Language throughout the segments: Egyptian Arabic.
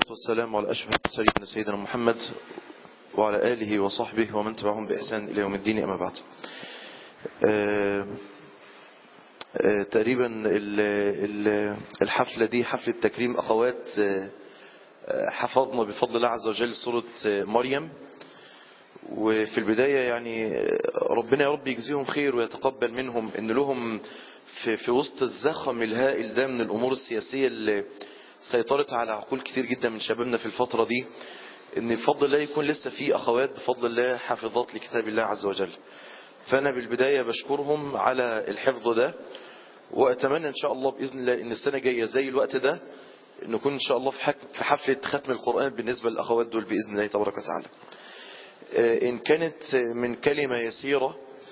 والسلام على أشرف المرسلين سيدنا محمد وعلى آله وصحبه ومن تبعهم بإحسان إلى يوم الدين أما بعد آه آه تقريبا ال ال الحفلة دي حفلة تكريم أخوات آه حفظنا بفضل الله عز وجل سورة مريم وفي البداية يعني ربنا يا رب يجزيهم خير ويتقبل منهم ان لهم في, في وسط الزخم الهائل ده من الامور السياسية اللي سيطرت على عقول كتير جدا من شبابنا في الفترة دي ان بفضل الله يكون لسه في اخوات بفضل الله حافظات لكتاب الله عز وجل فانا بالبداية بشكرهم على الحفظ ده واتمنى ان شاء الله باذن الله ان السنة جاية زي الوقت ده نكون ان شاء الله في في حفلة ختم القرآن بالنسبة للاخوات دول باذن الله تبارك وتعالى إن كانت من كلمة يسيرة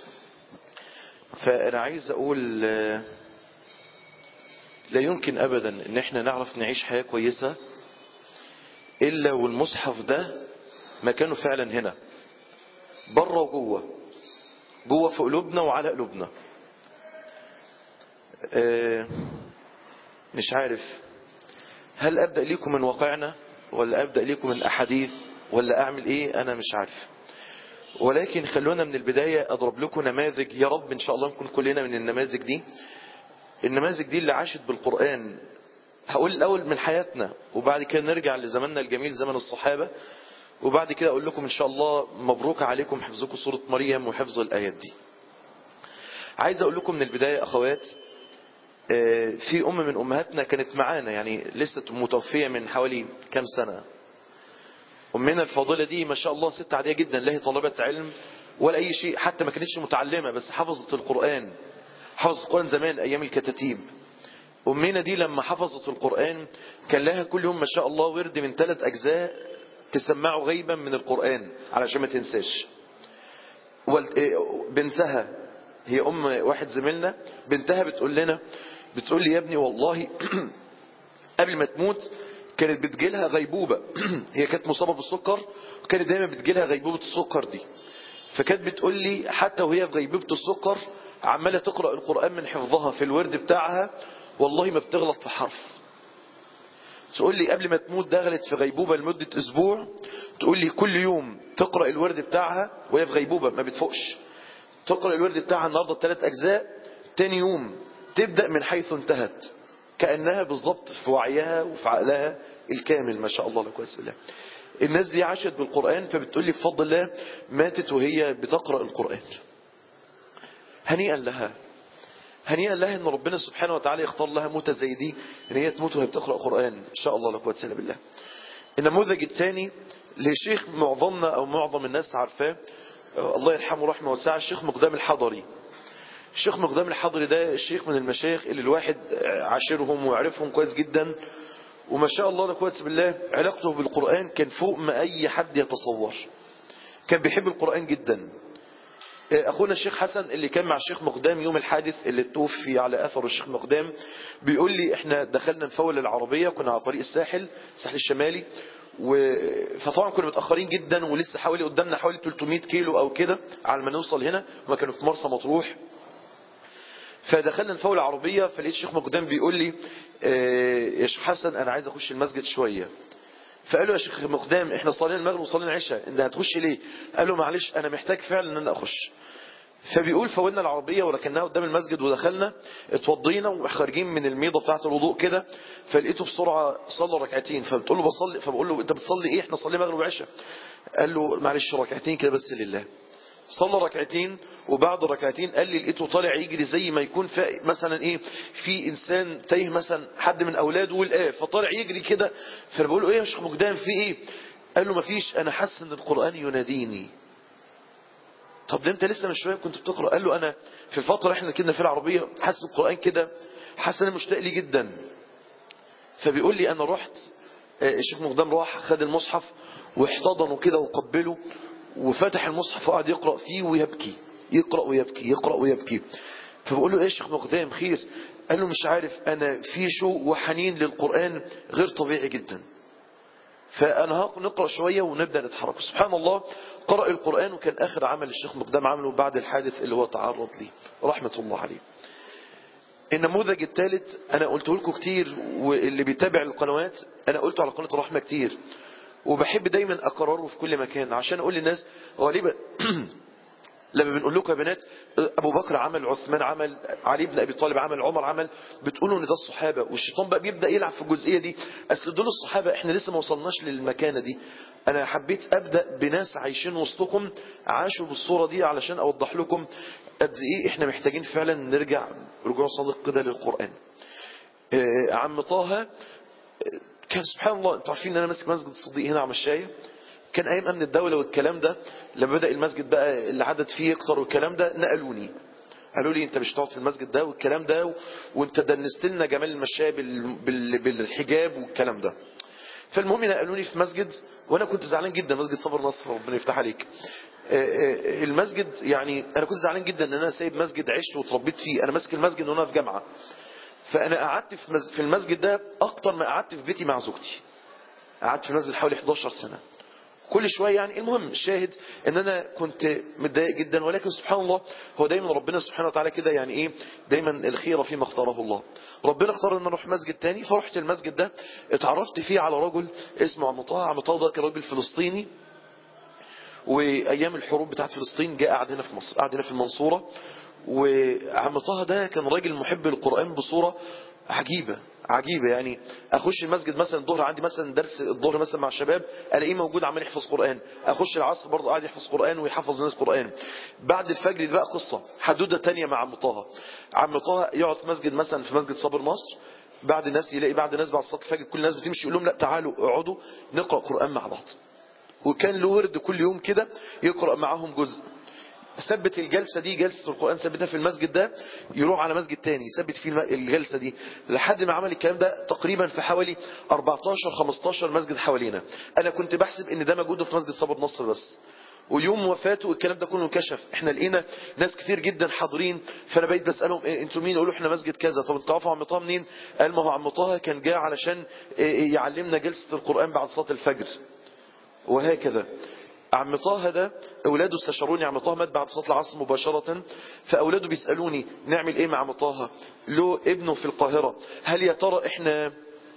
فأنا عايز أقول لا يمكن أبدا إن احنا نعرف نعيش حياة كويسة إلا والمصحف ده مكانه فعلا هنا بره وجوه جوه في قلوبنا وعلى قلوبنا مش عارف هل أبدأ لكم من واقعنا ولا أبدأ لكم من أحاديث ولا أعمل إيه أنا مش عارف ولكن خلونا من البداية أضرب لكم نماذج يا رب إن شاء الله نكون كلنا من النماذج دي النماذج دي اللي عاشت بالقرآن هقول الأول من حياتنا وبعد كده نرجع لزماننا الجميل زمن الصحابة وبعد كده أقول لكم إن شاء الله مبروك عليكم حفظكم سورة مريم وحفظ الآيات دي عايز أقول لكم من البداية أخوات في أم من أمهاتنا كانت معانا يعني لسه متوفية من حوالي كام سنة أمنا الفاضلة دي ما شاء الله ست عادية جدا لا هي طالبة علم ولا أي شيء حتى ما كانتش متعلمة بس حفظت القرآن حفظت القرآن زمان أيام الكتاتيب أمنا دي لما حفظت القرآن كان لها كل يوم ما شاء الله ورد من ثلاث أجزاء تسمعه غيبا من القرآن علشان ما تنساش بنتها هي أم واحد زميلنا بنتها بتقول لنا بتقول لي يا ابني والله قبل ما تموت كانت بتجيلها غيبوبة هي كانت مصابة بالسكر وكانت دايما بتجيلها غيبوبة السكر دي فكانت بتقول لي حتى وهي في غيبوبة السكر عمالة تقرأ القرآن من حفظها في الورد بتاعها والله ما بتغلط في حرف تقول لي قبل ما تموت دخلت في غيبوبة لمدة أسبوع تقول لي كل يوم تقرأ الورد بتاعها وهي في غيبوبة ما بتفوقش تقرأ الورد بتاعها النهاردة ثلاث أجزاء تاني يوم تبدأ من حيث انتهت كأنها بالضبط في وعيها وفي عقلها الكامل ما شاء الله لا كويس الله الناس دي عاشت بالقرآن فبتقول لي بفضل الله ماتت وهي بتقرأ القرآن هنيئا لها هنيئا لها ان ربنا سبحانه وتعالى يختار لها موتة زي دي ان هي تموت وهي بتقرأ قرآن ان شاء الله لا قوه الا بالله النموذج الثاني لشيخ معظمنا او معظم الناس عارفاه الله يرحمه رحمه واسعه الشيخ مقدام الحضري الشيخ مقدام الحضري ده الشيخ من المشايخ اللي الواحد عاشرهم ويعرفهم كويس جدا وما شاء الله لا قوه بالله علاقته بالقرآن كان فوق ما أي حد يتصور كان بيحب القرآن جدا أخونا الشيخ حسن اللي كان مع الشيخ مقدام يوم الحادث اللي توفي على أثر الشيخ مقدام بيقول لي احنا دخلنا نفول العربية كنا على طريق الساحل الساحل الشمالي و... فطبعا كنا متأخرين جدا ولسه حوالي قدامنا حوالي 300 كيلو أو كده على ما نوصل هنا وما كانوا في مرسى مطروح فدخلنا نفول العربية فلقيت الشيخ مقدام بيقول لي اه يا شيخ حسن أنا عايز أخش المسجد شوية فقال له يا شيخ مقدام احنا صلينا المغرب وصلينا العشاء انت هتخش ليه قال له معلش انا محتاج فعلا ان انا اخش فبيقول فولنا العربية وركناها قدام المسجد ودخلنا اتوضينا وخارجين من الميضة بتاعة الوضوء كده فلقيته بسرعة صلى ركعتين فبتقول له بصلي فبقول له انت بتصلي ايه احنا صلي مغرب وعشاء قال له معلش ركعتين كده بس لله صلى ركعتين وبعد ركعتين قال لي لقيته طالع يجري زي ما يكون في مثلا ايه في انسان تايه مثلا حد من اولاده ولقاه فطالع يجري كده فانا بقول له ايه يا شيخ مقدام في ايه قال له مفيش انا حاسس ان القران يناديني طب ده انت لسه من شويه كنت بتقرا قال له انا في الفتره احنا كنا في العربيه حاسس القران كده حاسس انا مشتاق لي جدا فبيقول لي انا رحت الشيخ مقدام راح خد المصحف واحتضنه كده وقبله وفتح المصحف وقعد يقرأ فيه ويبكي يقرأ ويبكي يقرأ ويبكي فبقول له ايه يا شيخ مقدام خير قال له مش عارف انا في شوق وحنين للقرآن غير طبيعي جدا فانا نقرأ شوية ونبدأ نتحرك سبحان الله قرأ القرآن وكان اخر عمل الشيخ مقدام عمله بعد الحادث اللي هو تعرض ليه رحمة الله عليه النموذج الثالث انا قلته لكم كتير واللي بيتابع القنوات انا قلته على قناه الرحمه كتير وبحب دايما اكرره في كل مكان عشان اقول للناس غالبا لما بنقول لكم يا بنات ابو بكر عمل عثمان عمل علي بن ابي طالب عمل عمر عمل بتقولوا ان ده الصحابه والشيطان بقى بيبدا يلعب في الجزئيه دي اصل دول الصحابه احنا لسه ما وصلناش للمكانه دي انا حبيت ابدا بناس عايشين وسطكم عاشوا بالصوره دي علشان اوضح لكم قد ايه احنا محتاجين فعلا نرجع رجوع صادق كده للقران آه، عم طه آه، كان سبحان الله انتوا عارفين ان انا ماسك مسجد الصديق هنا على مشايه كان ايام امن الدوله والكلام ده لما بدا المسجد بقى العدد فيه يكتر والكلام ده نقلوني قالوا لي انت مش تقعد في المسجد ده والكلام ده و... وانت دنست لنا جمال المشايه بال... بال... بالحجاب والكلام ده فالمهم نقلوني في مسجد وانا كنت زعلان جدا مسجد صبر نصر ربنا يفتح عليك آه، آه، المسجد يعني انا كنت زعلان جدا ان انا سايب مسجد عشت وتربيت فيه انا ماسك المسجد وانا في جامعه فانا قعدت في مز- في المسجد ده اكتر ما قعدت في بيتي مع زوجتي قعدت في المسجد حوالي 11 سنه كل شويه يعني المهم الشاهد ان انا كنت متضايق جدا ولكن سبحان الله هو دايما ربنا سبحانه وتعالى كده يعني ايه دايما الخير فيما اختاره الله ربنا اختار ان اروح مسجد تاني فرحت المسجد ده اتعرفت فيه على رجل اسمه عم طه عم طه ده كان راجل فلسطيني وايام الحروب بتاعت فلسطين جاء قعد هنا في مصر قعد هنا في المنصوره وعم طه ده كان راجل محب للقران بصوره عجيبه عجيبه يعني اخش المسجد مثلا الظهر عندي مثلا درس الظهر مثلا مع الشباب الاقيه موجود عمال يحفظ قران اخش العصر برضه قاعد يحفظ قران ويحفظ الناس قران بعد الفجر دي بقى قصه حدوده تانية مع عم طه عم طه يقعد في مسجد مثلا في مسجد صابر نصر بعد الناس يلاقي بعد الناس بعد صلاه الفجر كل الناس بتمشي يقول لهم لا تعالوا اقعدوا نقرا قران مع بعض وكان له ورد كل يوم كده يقرأ معاهم جزء ثبت الجلسة دي جلسة القرآن ثبتها في المسجد ده يروح على مسجد تاني يثبت فيه الم- الجلسة دي لحد ما عمل الكلام ده تقريبا في حوالي 14 15 مسجد حوالينا أنا كنت بحسب إن ده موجود في مسجد صبر نصر بس ويوم وفاته الكلام ده كله انكشف احنا لقينا ناس كتير جدا حاضرين فانا بقيت بسالهم إيه انتوا مين يقولوا احنا مسجد كذا طب انتوا عارفوا عم طه منين قال ما هو عم طه كان جاي علشان إيه، يعلمنا جلسه القران بعد صلاه الفجر وهكذا عم طه ده اولاده استشاروني عم طه مات بعد صلاه العصر مباشره فاولاده بيسالوني نعمل ايه مع عم طه له ابنه في القاهره هل يا ترى احنا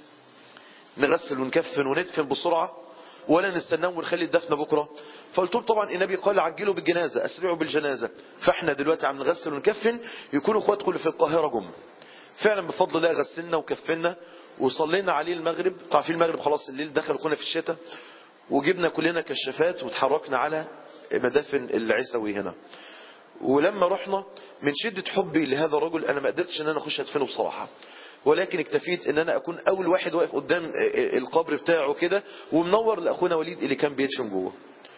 نغسل ونكفن وندفن بسرعه ولا نستناه ونخلي الدفن بكره فقلت لهم طبعا النبي قال عجلوا بالجنازه اسرعوا بالجنازه فاحنا دلوقتي عم نغسل ونكفن يكونوا اخواتكم اللي في القاهره جم فعلا بفضل الله غسلنا وكفنا وصلينا عليه المغرب عارفين المغرب خلاص الليل دخل كنا في الشتاء وجبنا كلنا كشافات وتحركنا على مدافن العسوي هنا ولما رحنا من شدة حبي لهذا الرجل أنا ما قدرتش أن أنا أخش أدفنه بصراحة ولكن اكتفيت ان انا اكون اول واحد واقف قدام القبر بتاعه كده ومنور لاخونا وليد اللي كان بيدفن جوه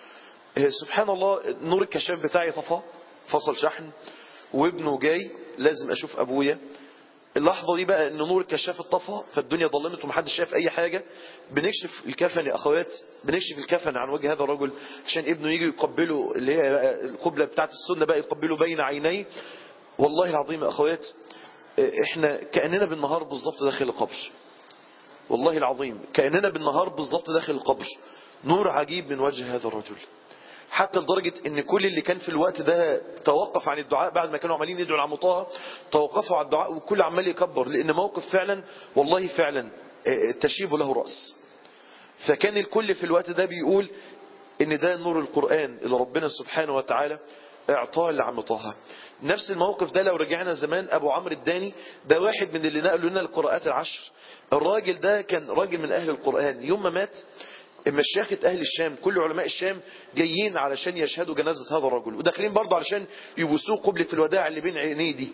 سبحان الله نور الكشاف بتاعي طفى فصل شحن وابنه جاي لازم اشوف ابويا اللحظة دي بقى ان نور الكشاف اتطفى فالدنيا ظلمت ومحدش شايف اي حاجة بنكشف الكفن يا اخوات بنكشف الكفن عن وجه هذا الرجل عشان ابنه يجي يقبله اللي هي بقى القبلة بتاعت السنة بقى يقبله بين عينيه والله العظيم يا اخوات احنا كأننا بالنهار بالظبط داخل القبر والله العظيم كأننا بالنهار بالظبط داخل القبر نور عجيب من وجه هذا الرجل حتى لدرجة ان كل اللي كان في الوقت ده توقف عن الدعاء بعد ما كانوا عمالين يدعوا لعم طه توقفوا عن الدعاء والكل عمال يكبر لان موقف فعلا والله فعلا تشيب له رأس فكان الكل في الوقت ده بيقول ان ده نور القرآن اللي ربنا سبحانه وتعالى اعطاه لعم طه نفس الموقف ده لو رجعنا زمان ابو عمرو الداني ده واحد من اللي نقلوا لنا القراءات العشر الراجل ده كان راجل من اهل القرآن يوم ما مات مشيخة أهل الشام كل علماء الشام جايين علشان يشهدوا جنازة هذا الرجل وداخلين برضه علشان يبوسوه قبلة الوداع اللي بين عينيه دي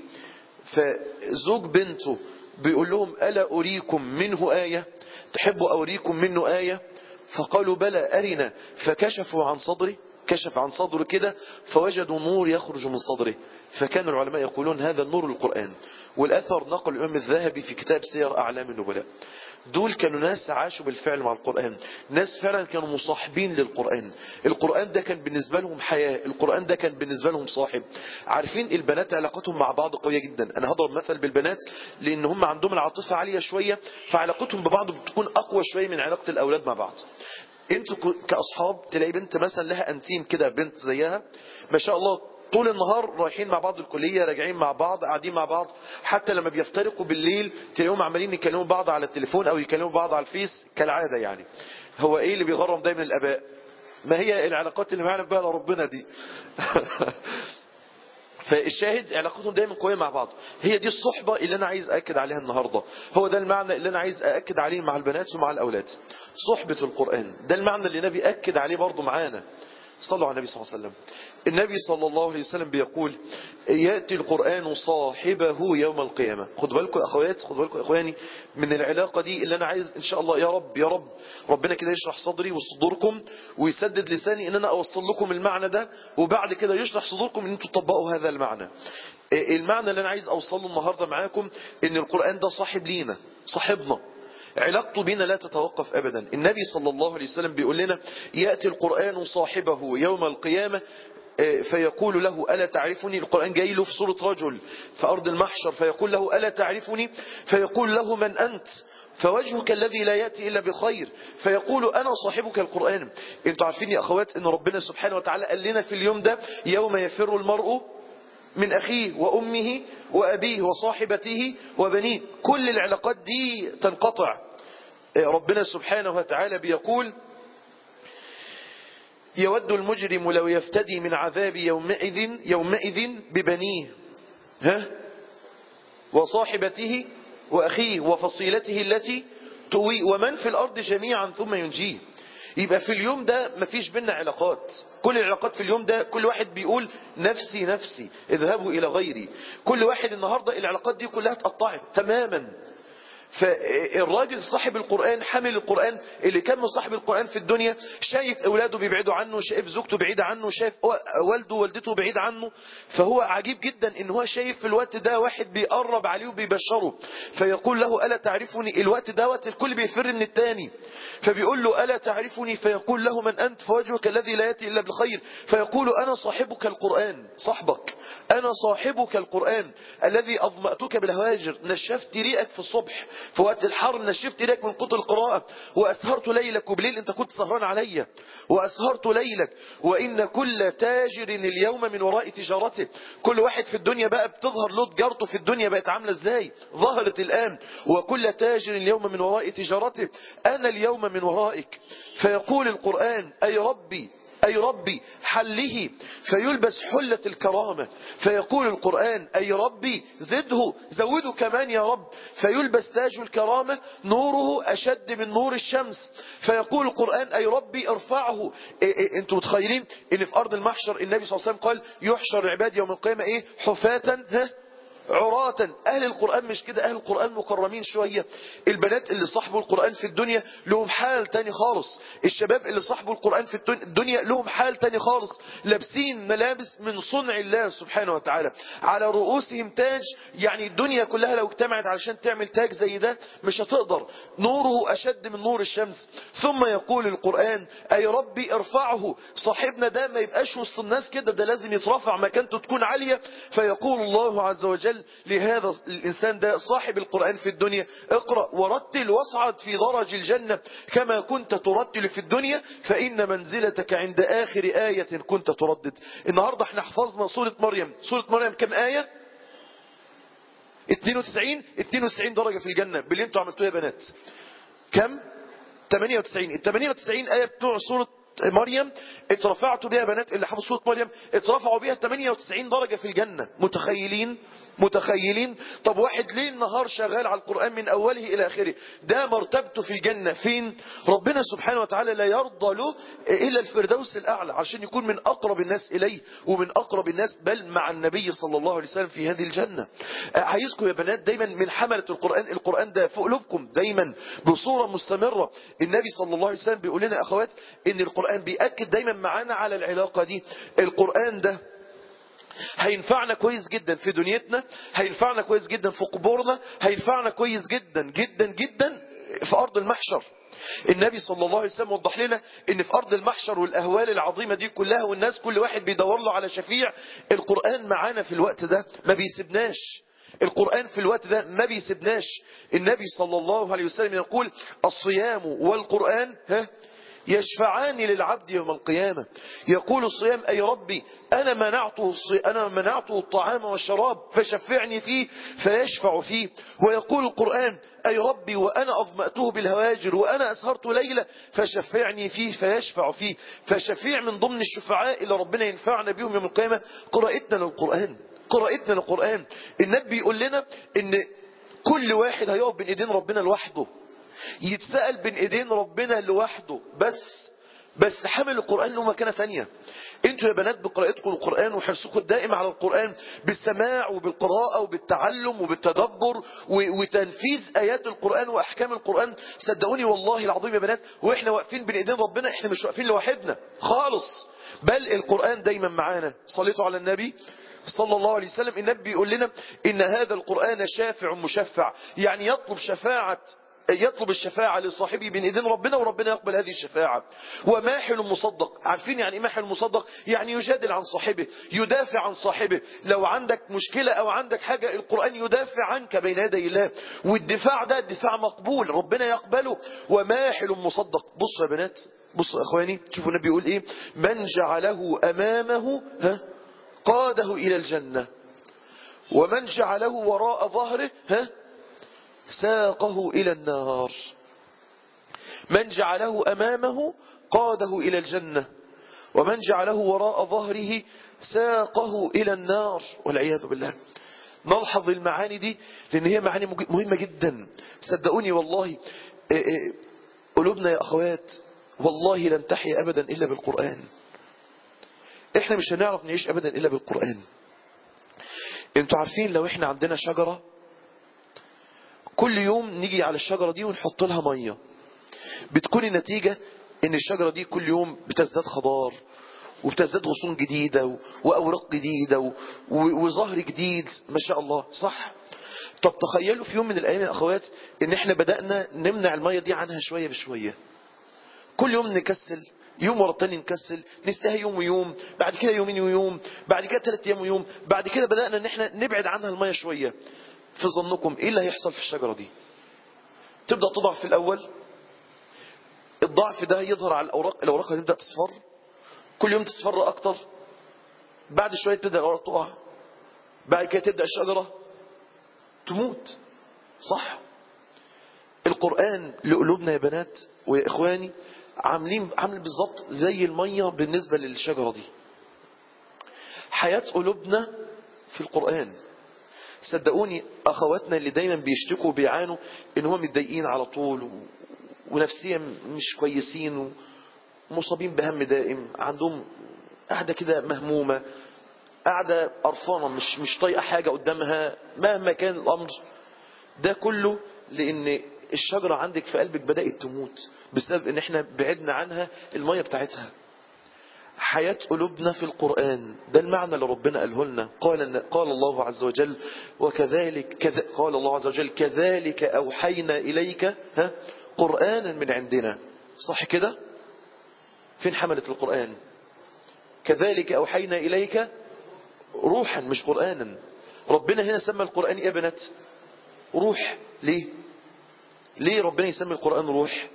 فزوج بنته بيقول لهم ألا أريكم منه آية تحبوا أوريكم منه آية فقالوا بلى أرنا فكشفوا عن صدره كشف عن صدره كده فوجدوا نور يخرج من صدره فكان العلماء يقولون هذا النور القرآن والأثر نقل الإمام الذهبي في كتاب سير أعلام النبلاء دول كانوا ناس عاشوا بالفعل مع القرآن ناس فعلا كانوا مصاحبين للقرآن القرآن ده كان بالنسبة لهم حياة القرآن ده كان بالنسبة لهم صاحب عارفين البنات علاقتهم مع بعض قوية جدا أنا هضرب مثل بالبنات لأن هم عندهم العاطفة عالية شوية فعلاقتهم ببعض بتكون أقوى شوية من علاقة الأولاد مع بعض انتوا كأصحاب تلاقي بنت مثلا لها أنتيم كده بنت زيها ما شاء الله طول النهار رايحين مع بعض الكلية راجعين مع بعض قاعدين مع بعض حتى لما بيفترقوا بالليل تلاقيهم عمالين يكلموا بعض على التليفون او يكلموا بعض على الفيس كالعادة يعني هو ايه اللي بيغرم دايما الاباء ما هي العلاقات اللي معنا بها ربنا دي فالشاهد علاقتهم دايما قوية مع بعض هي دي الصحبة اللي أنا عايز أأكد عليها النهاردة هو ده المعنى اللي أنا عايز أأكد عليه مع البنات ومع الأولاد صحبة القرآن ده المعنى اللي النبي أكد عليه برضه معانا صلوا على النبي صلى الله عليه وسلم النبي صلى الله عليه وسلم بيقول يأتي القرآن صاحبه يوم القيامة خد بالكم أخوات خد بالكم أخواني من العلاقة دي اللي أنا عايز إن شاء الله يا رب يا رب ربنا كده يشرح صدري وصدوركم ويسدد لساني إن أنا أوصل لكم المعنى ده وبعد كده يشرح صدوركم إن أنتم تطبقوا هذا المعنى المعنى اللي أنا عايز أوصله النهاردة معاكم إن القرآن ده صاحب لينا صاحبنا علاقته بنا لا تتوقف أبدا النبي صلى الله عليه وسلم بيقول لنا يأتي القرآن صاحبه يوم القيامة فيقول له ألا تعرفني القرآن جاي له في صورة رجل في أرض المحشر فيقول له ألا تعرفني فيقول له من أنت فوجهك الذي لا يأتي إلا بخير فيقول أنا صاحبك القرآن انتوا عارفين يا أخوات أن ربنا سبحانه وتعالى قال لنا في اليوم ده يوم يفر المرء من أخيه وأمه وأبيه وصاحبته وبنيه كل العلاقات دي تنقطع ربنا سبحانه وتعالى بيقول يود المجرم لو يفتدي من عذاب يومئذ يومئذ ببنيه ها وصاحبته وأخيه وفصيلته التي توي ومن في الأرض جميعا ثم ينجيه يبقى في اليوم ده مفيش بينا علاقات كل العلاقات في اليوم ده كل واحد بيقول نفسي نفسي اذهبوا إلى غيري كل واحد النهاردة العلاقات دي كلها اتقطعت تماما فالراجل صاحب القرآن حامل القرآن اللي كان مصاحب القرآن في الدنيا شايف أولاده بيبعدوا عنه شايف زوجته بعيدة عنه شايف والده ووالدته بعيد عنه فهو عجيب جدا ان هو شايف في الوقت ده واحد بيقرب عليه وبيبشره فيقول له ألا تعرفني الوقت دوت الكل بيفر من التاني فبيقول له ألا تعرفني فيقول له من أنت فوجهك الذي لا يأتي إلا بالخير فيقول أنا صاحبك القرآن صاحبك أنا صاحبك القرآن الذي أظمأتك بالهواجر نشفت ريقك في الصبح في وقت الحر نشفت ريقك من قطر القراءة وأسهرت ليلك وبليل أنت كنت سهران عليا وأسهرت ليلك وإن كل تاجر اليوم من وراء تجارته كل واحد في الدنيا بقى بتظهر له تجارته في الدنيا بقت عاملة ازاي ظهرت الآن وكل تاجر اليوم من وراء تجارته أنا اليوم من ورائك فيقول القرآن أي ربي أي ربي حله فيلبس حلة الكرامة فيقول القرآن أي ربي زده زوده كمان يا رب فيلبس تاج الكرامة نوره أشد من نور الشمس فيقول القرآن أي ربي ارفعه إيه إيه انتوا متخيلين ان في أرض المحشر النبي صلى الله عليه وسلم قال يحشر العباد يوم القيامة ايه حفاة ها عراة أهل القرآن مش كده أهل القرآن مكرمين شوية البنات اللي صاحبوا القرآن في الدنيا لهم حال تاني خالص الشباب اللي صاحبوا القرآن في الدنيا لهم حال تاني خالص لابسين ملابس من صنع الله سبحانه وتعالى على رؤوسهم تاج يعني الدنيا كلها لو اجتمعت علشان تعمل تاج زي ده مش هتقدر نوره أشد من نور الشمس ثم يقول القرآن أي ربي ارفعه صاحبنا ده ما يبقاش وسط الناس كده ده لازم يترفع مكانته تكون عالية فيقول الله عز وجل لهذا الإنسان ده صاحب القرآن في الدنيا اقرأ ورتل واصعد في درج الجنة كما كنت ترتل في الدنيا فإن منزلتك عند آخر آية كنت تردد النهاردة احنا حفظنا سورة مريم سورة مريم كم آية 92 92 درجة في الجنة باللي انتوا عملتوه يا بنات كم 98 ال 98 آية بتوع سورة مريم اترفعتوا بها بنات اللي حفظوا سورة مريم اترفعوا بها 98 درجة في الجنة متخيلين متخيلين طب واحد ليه النهار شغال على القرآن من أوله إلى آخره ده مرتبته في الجنة فين ربنا سبحانه وتعالى لا يرضى له إلا الفردوس الأعلى عشان يكون من أقرب الناس إليه ومن أقرب الناس بل مع النبي صلى الله عليه وسلم في هذه الجنة عايزكم يا بنات دايما من حملة القرآن القرآن ده في قلوبكم دايما بصورة مستمرة النبي صلى الله عليه وسلم بيقول لنا أخوات إن القرآن بيأكد دايما معانا على العلاقة دي القرآن ده هينفعنا كويس جدا في دنيتنا هينفعنا كويس جدا في قبورنا هينفعنا كويس جدا جدا جدا في أرض المحشر النبي صلى الله عليه وسلم وضح لنا ان في ارض المحشر والاهوال العظيمه دي كلها والناس كل واحد بيدور له على شفيع القران معانا في الوقت ده ما بيسيبناش القرآن في الوقت ده ما بيسيبناش النبي صلى الله عليه وسلم يقول الصيام والقرآن ها يشفعان للعبد يوم القيامة يقول الصيام أي ربي أنا منعته, أنا منعته الطعام والشراب فشفعني فيه فيشفع فيه ويقول القرآن أي ربي وأنا أظمأته بالهواجر وأنا أسهرت ليلة فشفعني فيه فيشفع فيه فشفيع من ضمن الشفعاء اللي ربنا ينفعنا بهم يوم القيامة قراءتنا للقرآن قراءتنا للقرآن النبي يقول لنا ان كل واحد هيقف بين ايدين ربنا لوحده يتسأل بين ايدين ربنا لوحده بس بس حامل القرآن له مكانة تانية انتوا يا بنات بقراءتكم القرآن وحرصكم الدائم على القرآن بالسماع وبالقراءة وبالتعلم وبالتدبر وتنفيذ آيات القرآن وأحكام القرآن صدقوني والله العظيم يا بنات واحنا واقفين بين ايدين ربنا احنا مش واقفين لوحدنا خالص بل القرآن دايما معانا صليتوا على النبي صلى الله عليه وسلم النبي بيقول لنا إن هذا القرآن شافع مشفع يعني يطلب شفاعة يطلب الشفاعة لصاحبه بين ايدين ربنا وربنا يقبل هذه الشفاعة وماحل مصدق عارفين يعني ايه ماحل مصدق يعني يجادل عن صاحبه يدافع عن صاحبه لو عندك مشكلة او عندك حاجة القرآن يدافع عنك بين يدي الله والدفاع ده دفاع مقبول ربنا يقبله وماحل مصدق بصوا يا بنات بصوا يا اخواني شوفوا النبي يقول ايه من جعله امامه ها قاده الى الجنة ومن جعله وراء ظهره ها ساقه إلى النار من جعله أمامه قاده إلى الجنة ومن جعله وراء ظهره ساقه إلى النار والعياذ بالله نلحظ المعاني دي لأن هي معاني مهمة جدا صدقوني والله قلوبنا يا أخوات والله لن تحيا أبدا إلا بالقرآن احنا مش هنعرف نعيش أبدا إلا بالقرآن انتوا عارفين لو احنا عندنا شجرة كل يوم نيجي على الشجرة دي ونحط لها مية بتكون النتيجة ان الشجرة دي كل يوم بتزداد خضار وبتزداد غصون جديدة وأوراق جديدة وظهر جديد ما شاء الله صح طب تخيلوا في يوم من الأيام يا أخوات ان احنا بدأنا نمنع المية دي عنها شوية بشوية كل يوم نكسل يوم ورا التاني نكسل نساها يوم ويوم بعد كده يومين ويوم بعد كده ثلاث ايام ويوم بعد كده بدأنا ان احنا نبعد عنها المية شوية في ظنكم ايه اللي هيحصل في الشجرة دي تبدأ تضعف في الاول الضعف ده يظهر على الاوراق الاوراق هتبدأ تصفر كل يوم تصفر اكتر بعد شوية تبدأ الاوراق تقع بعد كده تبدأ الشجرة تموت صح القرآن لقلوبنا يا بنات ويا اخواني عاملين عامل بالظبط زي المية بالنسبة للشجرة دي حياة قلوبنا في القرآن صدقوني اخواتنا اللي دايما بيشتكوا بيعانوا ان هم متضايقين على طول و... ونفسيا مش كويسين ومصابين بهم دائم عندهم قاعده كده مهمومه قاعده قرفانه مش مش طايقه حاجه قدامها مهما كان الامر ده كله لان الشجره عندك في قلبك بدات تموت بسبب ان احنا بعدنا عنها الميه بتاعتها حياة قلوبنا في القرآن ده المعنى اللي ربنا قاله لنا قال, قال الله عز وجل وكذلك كذ... قال الله عز وجل كذلك أوحينا إليك ها قرآنا من عندنا صح كده فين حملة القرآن كذلك أوحينا إليك روحا مش قرآنا ربنا هنا سمى القرآن يا بنات روح ليه ليه ربنا يسمي القرآن روح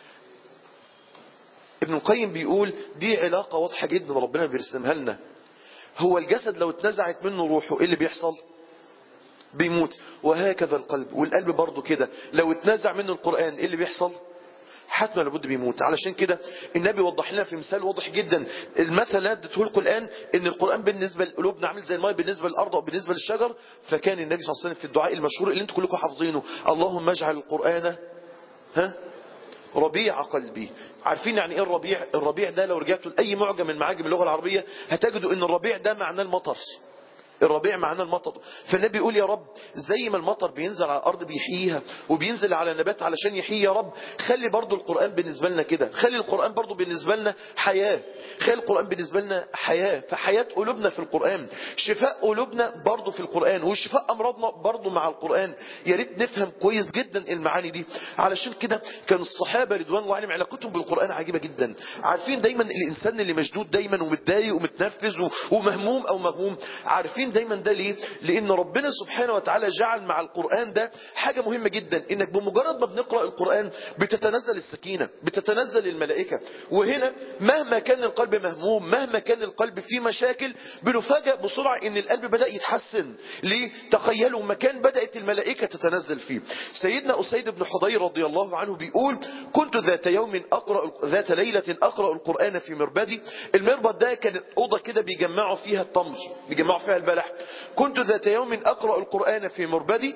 ابن القيم بيقول دي علاقة واضحة جدا ربنا بيرسمها لنا هو الجسد لو اتنزعت منه روحه ايه اللي بيحصل بيموت وهكذا القلب والقلب برضه كده لو اتنزع منه القرآن ايه اللي بيحصل حتما لابد بيموت علشان كده النبي وضح لنا في مثال واضح جدا المثل اللي اديته لكم الان ان القران بالنسبه لقلوبنا عامل زي الماء بالنسبه للارض او بالنسبه للشجر فكان النبي صلى الله عليه وسلم في الدعاء المشهور اللي انتم كلكم حافظينه اللهم اجعل القران ها ربيع قلبي عارفين يعني ايه الربيع الربيع ده لو رجعتوا لاي معجم من معاجم اللغه العربيه هتجدوا ان الربيع ده معناه المطر الربيع معناه المطر فالنبي يقول يا رب زي ما المطر بينزل على الارض بيحييها وبينزل على النبات علشان يحيي يا رب خلي برضو القران بالنسبه لنا كده خلي القران برضو بالنسبه لنا حياه خلي القران بالنسبه لنا حياه فحياه قلوبنا في القران شفاء قلوبنا برضو في القران وشفاء امراضنا برضو مع القران يا ريت نفهم كويس جدا المعاني دي علشان كده كان الصحابه رضوان الله عليهم علاقتهم بالقران عجيبه جدا عارفين دايما الانسان اللي مشدود دايما ومتضايق ومتنرفز ومهموم او مغموم عارفين عارفين دايما ده ليه لان ربنا سبحانه وتعالى جعل مع القرآن ده حاجة مهمة جدا انك بمجرد ما بنقرأ القرآن بتتنزل السكينة بتتنزل الملائكة وهنا مهما كان القلب مهموم مهما كان القلب فيه مشاكل بنفاجأ بسرعة ان القلب بدأ يتحسن ليه تخيلوا مكان بدأت الملائكة تتنزل فيه سيدنا أسيد بن حضير رضي الله عنه بيقول كنت ذات يوم أقرأ ذات ليلة أقرأ القرآن في مربدي المربد ده كانت أوضة كده بيجمعوا فيها التمر بيجمعوا فيها البلح كنت ذات يوم أقرأ القرآن في مربدي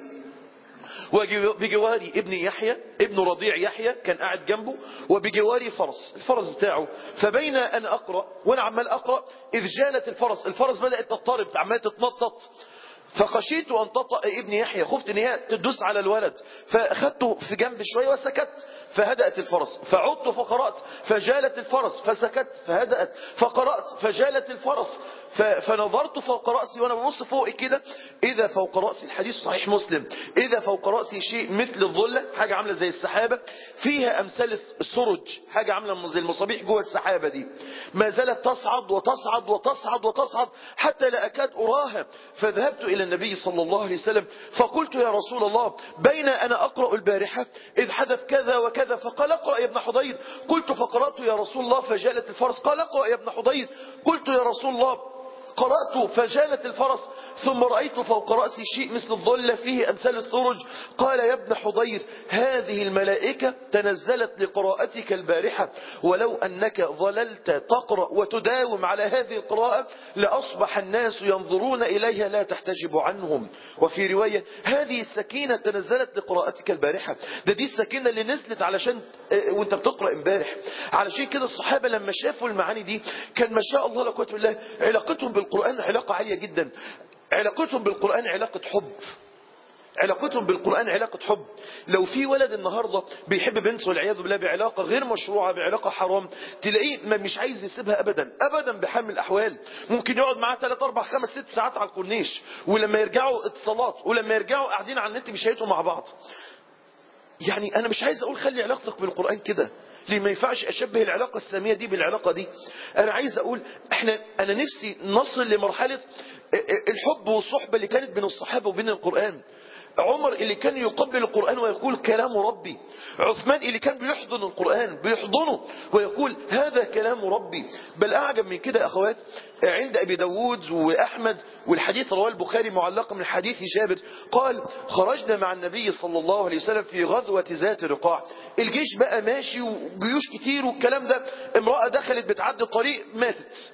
وبجواري ابن يحيى ابن رضيع يحيى كان قاعد جنبه وبجواري فرس الفرس بتاعه فبين أنا أقرأ وأنا عمال أقرأ إذ جالت الفرس الفرس بدأت تضطرب عمال تتنطط فخشيت أن تطأ ابن يحيى خفت ان هي تدوس على الولد فأخذته في جنب شوية وسكت فهدأت الفرس فعدت فقرأت فجالت الفرس فسكت فهدأت فقرأت فجالت الفرس فنظرت فوق رأسي وانا ببص فوق كده اذا فوق رأسي الحديث صحيح مسلم اذا فوق رأسي شيء مثل الظلة حاجة عاملة زي السحابة فيها امثال السرج حاجة عاملة زي المصابيح جوه السحابة دي ما زالت تصعد وتصعد وتصعد وتصعد حتى لا اكاد اراها فذهبت الى النبي صلى الله عليه وسلم فقلت يا رسول الله بين انا اقرأ البارحة اذ حدث كذا وكذا فقال اقرأ يا ابن حضير قلت فقرأت يا رسول الله فجالت الفرس قال اقرأ يا ابن حضير قلت يا رسول الله قرأت فجالت الفرس ثم رأيت فوق رأسي شيء مثل الظل فيه أمثال الثرج قال يا ابن حضير هذه الملائكة تنزلت لقراءتك البارحة ولو أنك ظللت تقرأ وتداوم على هذه القراءة لأصبح الناس ينظرون إليها لا تحتجب عنهم وفي رواية هذه السكينة تنزلت لقراءتك البارحة ده دي السكينة اللي نزلت علشان وانت بتقرأ امبارح علشان كده الصحابة لما شافوا المعاني دي كان ما شاء الله لا قوه الا بالله علاقتهم بالقرآن علاقة عالية جدا علاقتهم بالقرآن علاقة حب علاقتهم بالقرآن علاقة حب لو في ولد النهاردة بيحب بنته والعياذ بالله بعلاقة غير مشروعة بعلاقة حرام تلاقيه ما مش عايز يسيبها أبدا أبدا بحال من الأحوال ممكن يقعد معاه 3 4 5 6 ساعات على الكورنيش ولما يرجعوا اتصالات ولما يرجعوا قاعدين على النت بيشيتوا مع بعض يعني أنا مش عايز أقول خلي علاقتك بالقرآن كده ليه ما ينفعش أشبه العلاقة السامية دي بالعلاقة دي أنا عايز أقول إحنا أنا نفسي نصل لمرحلة الحب والصحبة اللي كانت بين الصحابة وبين القرآن عمر اللي كان يقبل القرآن ويقول كلام ربي عثمان اللي كان بيحضن القرآن بيحضنه ويقول هذا كلام ربي بل أعجب من كده أخوات عند أبي داود وأحمد والحديث رواه البخاري معلقا من حديث جابر قال خرجنا مع النبي صلى الله عليه وسلم في غزوة ذات رقاع الجيش بقى ماشي وجيوش كتير والكلام ده امرأة دخلت بتعدي الطريق ماتت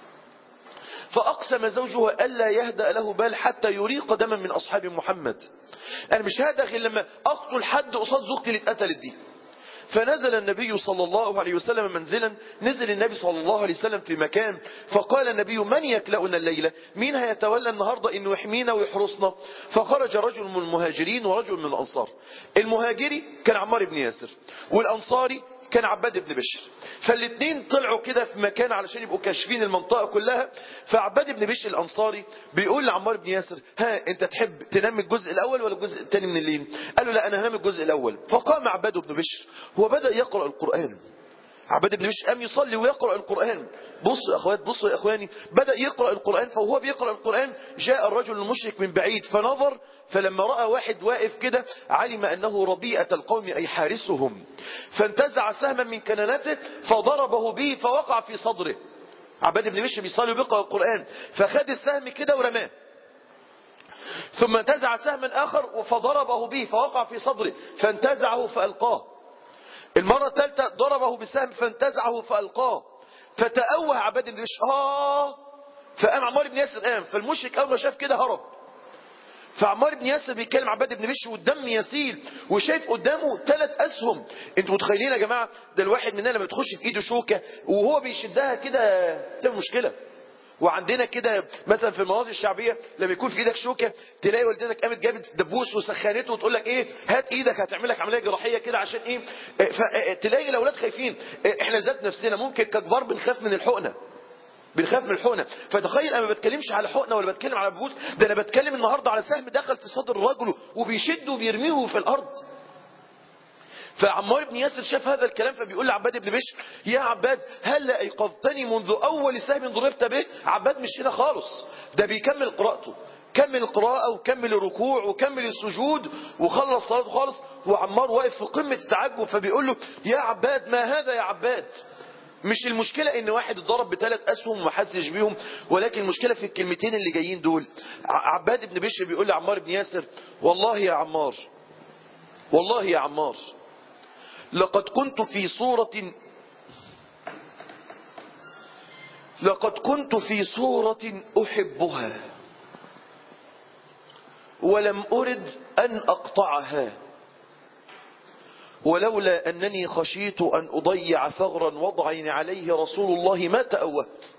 فأقسم زوجها ألا يهدأ له بال حتى يريق دما من أصحاب محمد أنا مش ههدأ غير لما أقتل حد قصاد زوجتي اللي اتقتلت دي فنزل النبي صلى الله عليه وسلم منزلا نزل النبي صلى الله عليه وسلم في مكان فقال النبي من يكلأنا الليلة مين هيتولى النهاردة انه يحمينا ويحرسنا فخرج رجل من المهاجرين ورجل من الأنصار المهاجري كان عمار بن ياسر والأنصاري كان عباد بن بشر فالاثنين طلعوا كده في مكان علشان يبقوا كاشفين المنطقة كلها فعباد بن بشر الأنصاري بيقول لعمار بن ياسر ها انت تحب تنام الجزء الأول ولا الجزء الثاني من الليل قال له لا أنا هنام الجزء الأول فقام عباد بن بشر هو بدأ يقرأ القرآن عباد بن بشر قام يصلي ويقرأ القرآن بصوا يا أخوات بصوا يا أخواني بدأ يقرأ القرآن فهو بيقرأ القرآن جاء الرجل المشرك من بعيد فنظر فلما رأى واحد واقف كده علم أنه ربيئة القوم أي حارسهم فانتزع سهما من كنانته فضربه به فوقع في صدره عباد بن بشر بيصلي وبيقرأ القرآن فخد السهم كده ورماه ثم انتزع سهما آخر فضربه به فوقع في صدره فانتزعه فألقاه المرة الثالثة ضربه بسهم فانتزعه فألقاه فتأوه عباد بن بشر آه فقام عمار بن ياسر قام فالمشرك أول ما شاف كده هرب فعمار بن ياسر بيتكلم عباد بن بشر والدم يسيل وشايف قدامه ثلاث اسهم انتوا متخيلين يا جماعه ده الواحد مننا لما تخش في ايده شوكه وهو بيشدها كده تعمل مشكله وعندنا كده مثلا في المناطق الشعبيه لما يكون في ايدك شوكه تلاقي والدتك قامت جابت دبوس وسخنته وتقول لك ايه هات ايدك هتعمل لك عمليه جراحيه كده عشان ايه فتلاقي الاولاد خايفين احنا ذات نفسنا ممكن ككبار بنخاف من الحقنه بنخاف من الحقنه فتخيل انا ما بتكلمش على حقنه ولا بتكلم على بوت ده انا بتكلم النهارده على سهم دخل في صدر الرجل وبيشده وبيرميه في الارض فعمار بن ياسر شاف هذا الكلام فبيقول لعباد بن بشر يا عباد هل ايقظتني منذ اول سهم ضربت به عباد مش هنا خالص ده بيكمل قراءته كمل القراءة وكمل الركوع وكمل السجود وخلص صلاته خالص وعمار واقف في قمة التعجب فبيقول له يا عباد ما هذا يا عباد مش المشكلة ان واحد اتضرب بثلاث اسهم وما حسش بيهم ولكن المشكلة في الكلمتين اللي جايين دول عباد بن بشر بيقول لعمار بن ياسر والله يا عمار والله يا عمار لقد كنت في صورة لقد كنت في صورة أحبها ولم أرد أن أقطعها ولولا أنني خشيت أن أضيع ثغرا وضعني عليه رسول الله ما تأوت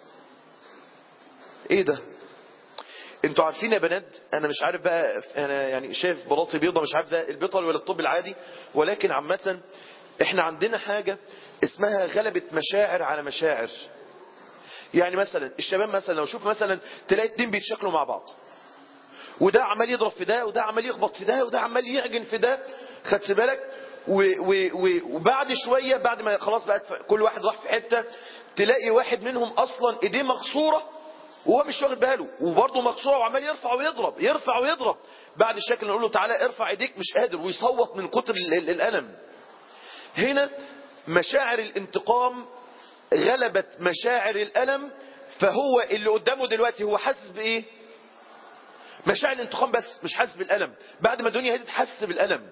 إيه ده انتوا عارفين يا بنات انا مش عارف بقى انا يعني شايف بلاطي بيضة مش عارف ده البيطري ولا الطب العادي ولكن عامة احنا عندنا حاجة اسمها غلبة مشاعر على مشاعر يعني مثلا الشباب مثلا لو شوف مثلا تلاقي اتنين بيتشكلوا مع بعض وده عمال يضرب في ده وده عمال يخبط في ده وده عمال يعجن في ده خدت بالك و و و وبعد شوية بعد ما خلاص بقت كل واحد راح في حتة تلاقي واحد منهم اصلا ايديه مكسورة وهو مش واخد باله وبرضه مكسورة وعمال يرفع ويضرب يرفع ويضرب بعد الشكل نقول له تعالى ارفع ايديك مش قادر ويصوت من كتر الألم هنا مشاعر الانتقام غلبت مشاعر الألم فهو اللي قدامه دلوقتي هو حاسس بإيه مشاعر الانتقام بس مش حاسس بالألم بعد ما الدنيا هدت حاسس بالألم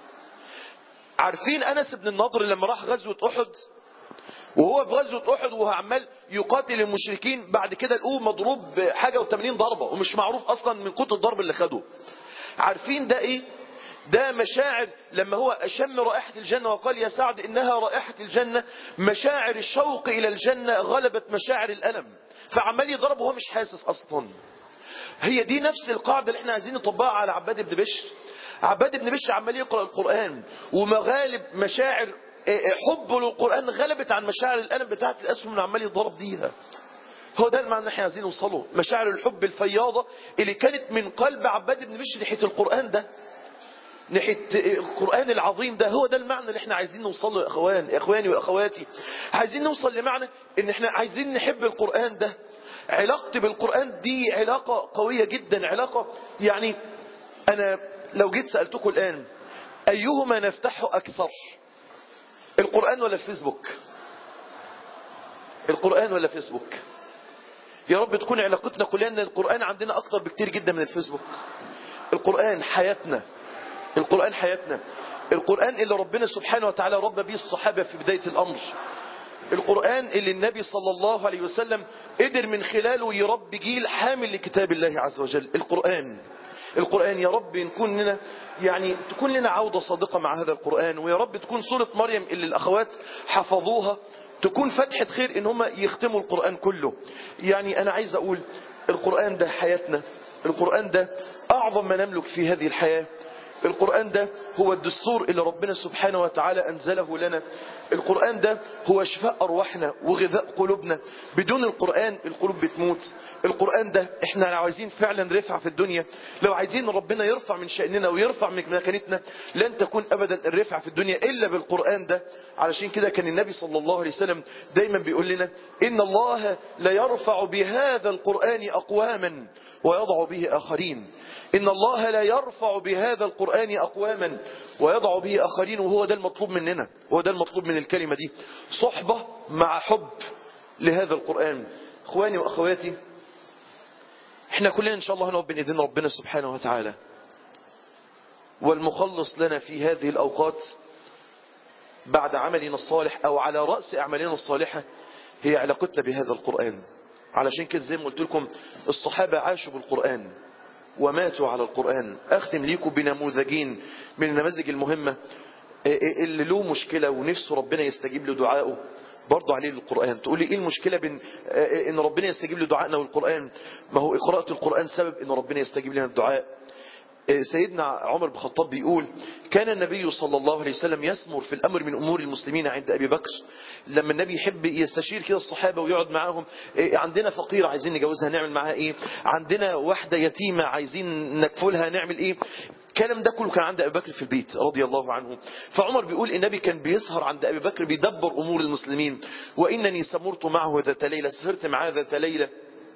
عارفين أنس بن النضر لما راح غزوة أحد وهو في غزوة أحد وهو عمال يقاتل المشركين بعد كده لقوه مضروب حاجة و80 ضربة ومش معروف أصلا من كتر الضرب اللي خده عارفين ده إيه ده مشاعر لما هو أشم رائحة الجنة وقال يا سعد إنها رائحة الجنة مشاعر الشوق إلى الجنة غلبت مشاعر الألم فعمال يضرب وهو مش حاسس أصلا هي دي نفس القاعدة اللي احنا عايزين نطبقها على عباد بن بشر عباد بن بشر عمال يقرأ القرآن ومغالب مشاعر حبه للقرآن غلبت عن مشاعر الألم بتاعت الأسهم اللي عمال يضرب بيها هو ده المعنى اللي احنا عايزين نوصله مشاعر الحب الفياضة اللي كانت من قلب عباد بن بشر ناحية القرآن ده ناحية القرآن العظيم ده هو ده المعنى اللي احنا عايزين نوصله يا اخوان يا اخواني واخواتي عايزين نوصل لمعنى ان احنا عايزين نحب القرآن ده علاقتي بالقرآن دي علاقة قوية جدا علاقة يعني انا لو جيت سألتكم الآن ايهما نفتحه اكثر القرآن ولا الفيسبوك القرآن ولا فيسبوك يا رب تكون علاقتنا كلنا ان القرآن عندنا اكتر بكتير جدا من الفيسبوك القرآن حياتنا القرآن حياتنا القرآن اللي ربنا سبحانه وتعالى ربى به الصحابة في بداية الأمر القرآن اللي النبي صلى الله عليه وسلم قدر من خلاله يربي جيل حامل لكتاب الله عز وجل القرآن القرآن يا رب نكون لنا يعني تكون لنا عودة صادقة مع هذا القرآن ويا رب تكون سورة مريم اللي الأخوات حفظوها تكون فتحة خير ان هم يختموا القرآن كله يعني أنا عايز أقول القرآن ده حياتنا القرآن ده أعظم ما نملك في هذه الحياة القرآن ده هو الدستور اللي ربنا سبحانه وتعالى أنزله لنا القرآن ده هو شفاء أرواحنا وغذاء قلوبنا بدون القرآن القلوب بتموت القرآن ده احنا لو عايزين فعلا رفع في الدنيا لو عايزين ربنا يرفع من شأننا ويرفع من مكانتنا لن تكون أبدا الرفع في الدنيا إلا بالقرآن ده علشان كده كان النبي صلى الله عليه وسلم دايما بيقول لنا إن الله لا يرفع بهذا القرآن أقواما ويضع به آخرين إن الله لا يرفع بهذا القرآن أقواما ويضع به آخرين وهو ده المطلوب مننا هو ده المطلوب من الكلمة دي صحبة مع حب لهذا القرآن اخواني واخواتي احنا كلنا ان شاء الله هنقف بين ايدين ربنا سبحانه وتعالى والمخلص لنا في هذه الاوقات بعد عملنا الصالح او على رأس اعمالنا الصالحة هي علاقتنا بهذا القرآن علشان كده زي ما قلت لكم الصحابة عاشوا بالقرآن وماتوا على القرآن أختم ليكم بنموذجين من النماذج المهمة اللي له مشكلة ونفسه ربنا يستجيب له دعائه برضه عليه القرآن تقول لي ايه المشكلة بين ان ربنا يستجيب لدعائنا والقرآن ما هو قراءة القرآن سبب ان ربنا يستجيب لنا الدعاء سيدنا عمر بن الخطاب بيقول كان النبي صلى الله عليه وسلم يسمر في الأمر من أمور المسلمين عند أبي بكر لما النبي يحب يستشير كده الصحابة ويقعد معاهم عندنا فقيرة عايزين نجوزها نعمل معاها إيه عندنا واحدة يتيمة عايزين نكفلها نعمل إيه الكلام ده كله كان عند أبي بكر في البيت رضي الله عنه فعمر بيقول النبي كان بيسهر عند أبي بكر بيدبر أمور المسلمين وإنني سمرت معه ذات ليلة سهرت معاه ذات ليلة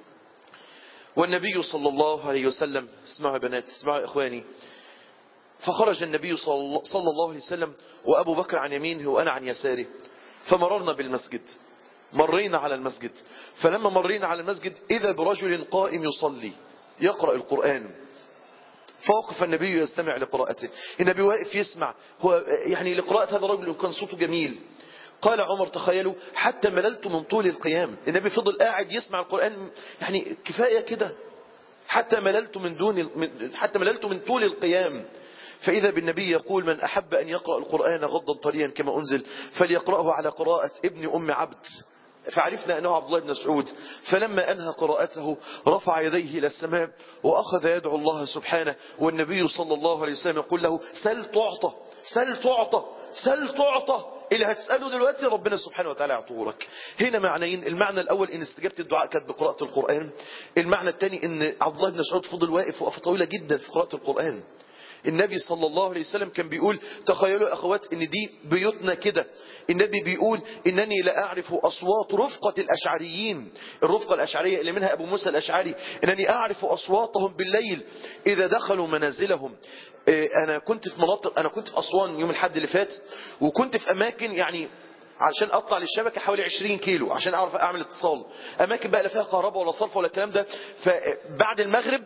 والنبي صلى الله عليه وسلم اسمعوا يا بنات اسمعوا يا إخواني فخرج النبي صلى الله عليه وسلم وأبو بكر عن يمينه وأنا عن يساره فمررنا بالمسجد مرينا على المسجد فلما مرينا على المسجد إذا برجل قائم يصلي يقرأ القرآن فوقف النبي يستمع لقراءته النبي واقف يسمع هو يعني لقراءة هذا الرجل كان صوته جميل قال عمر تخيلوا حتى مللت من طول القيام النبي فضل قاعد يسمع القرآن يعني كفاية كده حتى مللت من دون حتى مللت من طول القيام فإذا بالنبي يقول من أحب أن يقرأ القرآن غضا طريا كما أنزل فليقرأه على قراءة ابن أم عبد فعرفنا أنه عبد الله بن مسعود فلما أنهى قراءته رفع يديه إلى السماء وأخذ يدعو الله سبحانه والنبي صلى الله عليه وسلم يقول له سل تعطى سل تعطى سل تعطى اللي هتسأله دلوقتي ربنا سبحانه وتعالى يعطوه لك هنا معنيين المعنى الأول إن استجابة الدعاء كانت بقراءة القرآن المعنى الثاني إن عبد الله بن مسعود فضل واقف وقفة طويلة جدا في قراءة القرآن النبي صلى الله عليه وسلم كان بيقول تخيلوا يا أخوات إن دي بيوتنا كده النبي بيقول إنني لا أعرف أصوات رفقة الأشعريين الرفقة الأشعرية اللي منها أبو موسى الأشعري إنني أعرف أصواتهم بالليل إذا دخلوا منازلهم أنا كنت في مناطق أنا كنت في أسوان يوم الحد اللي فات وكنت في أماكن يعني علشان اطلع للشبكه حوالي 20 كيلو عشان اعرف اعمل اتصال اماكن بقى لا فيها كهرباء ولا صرف ولا الكلام ده فبعد المغرب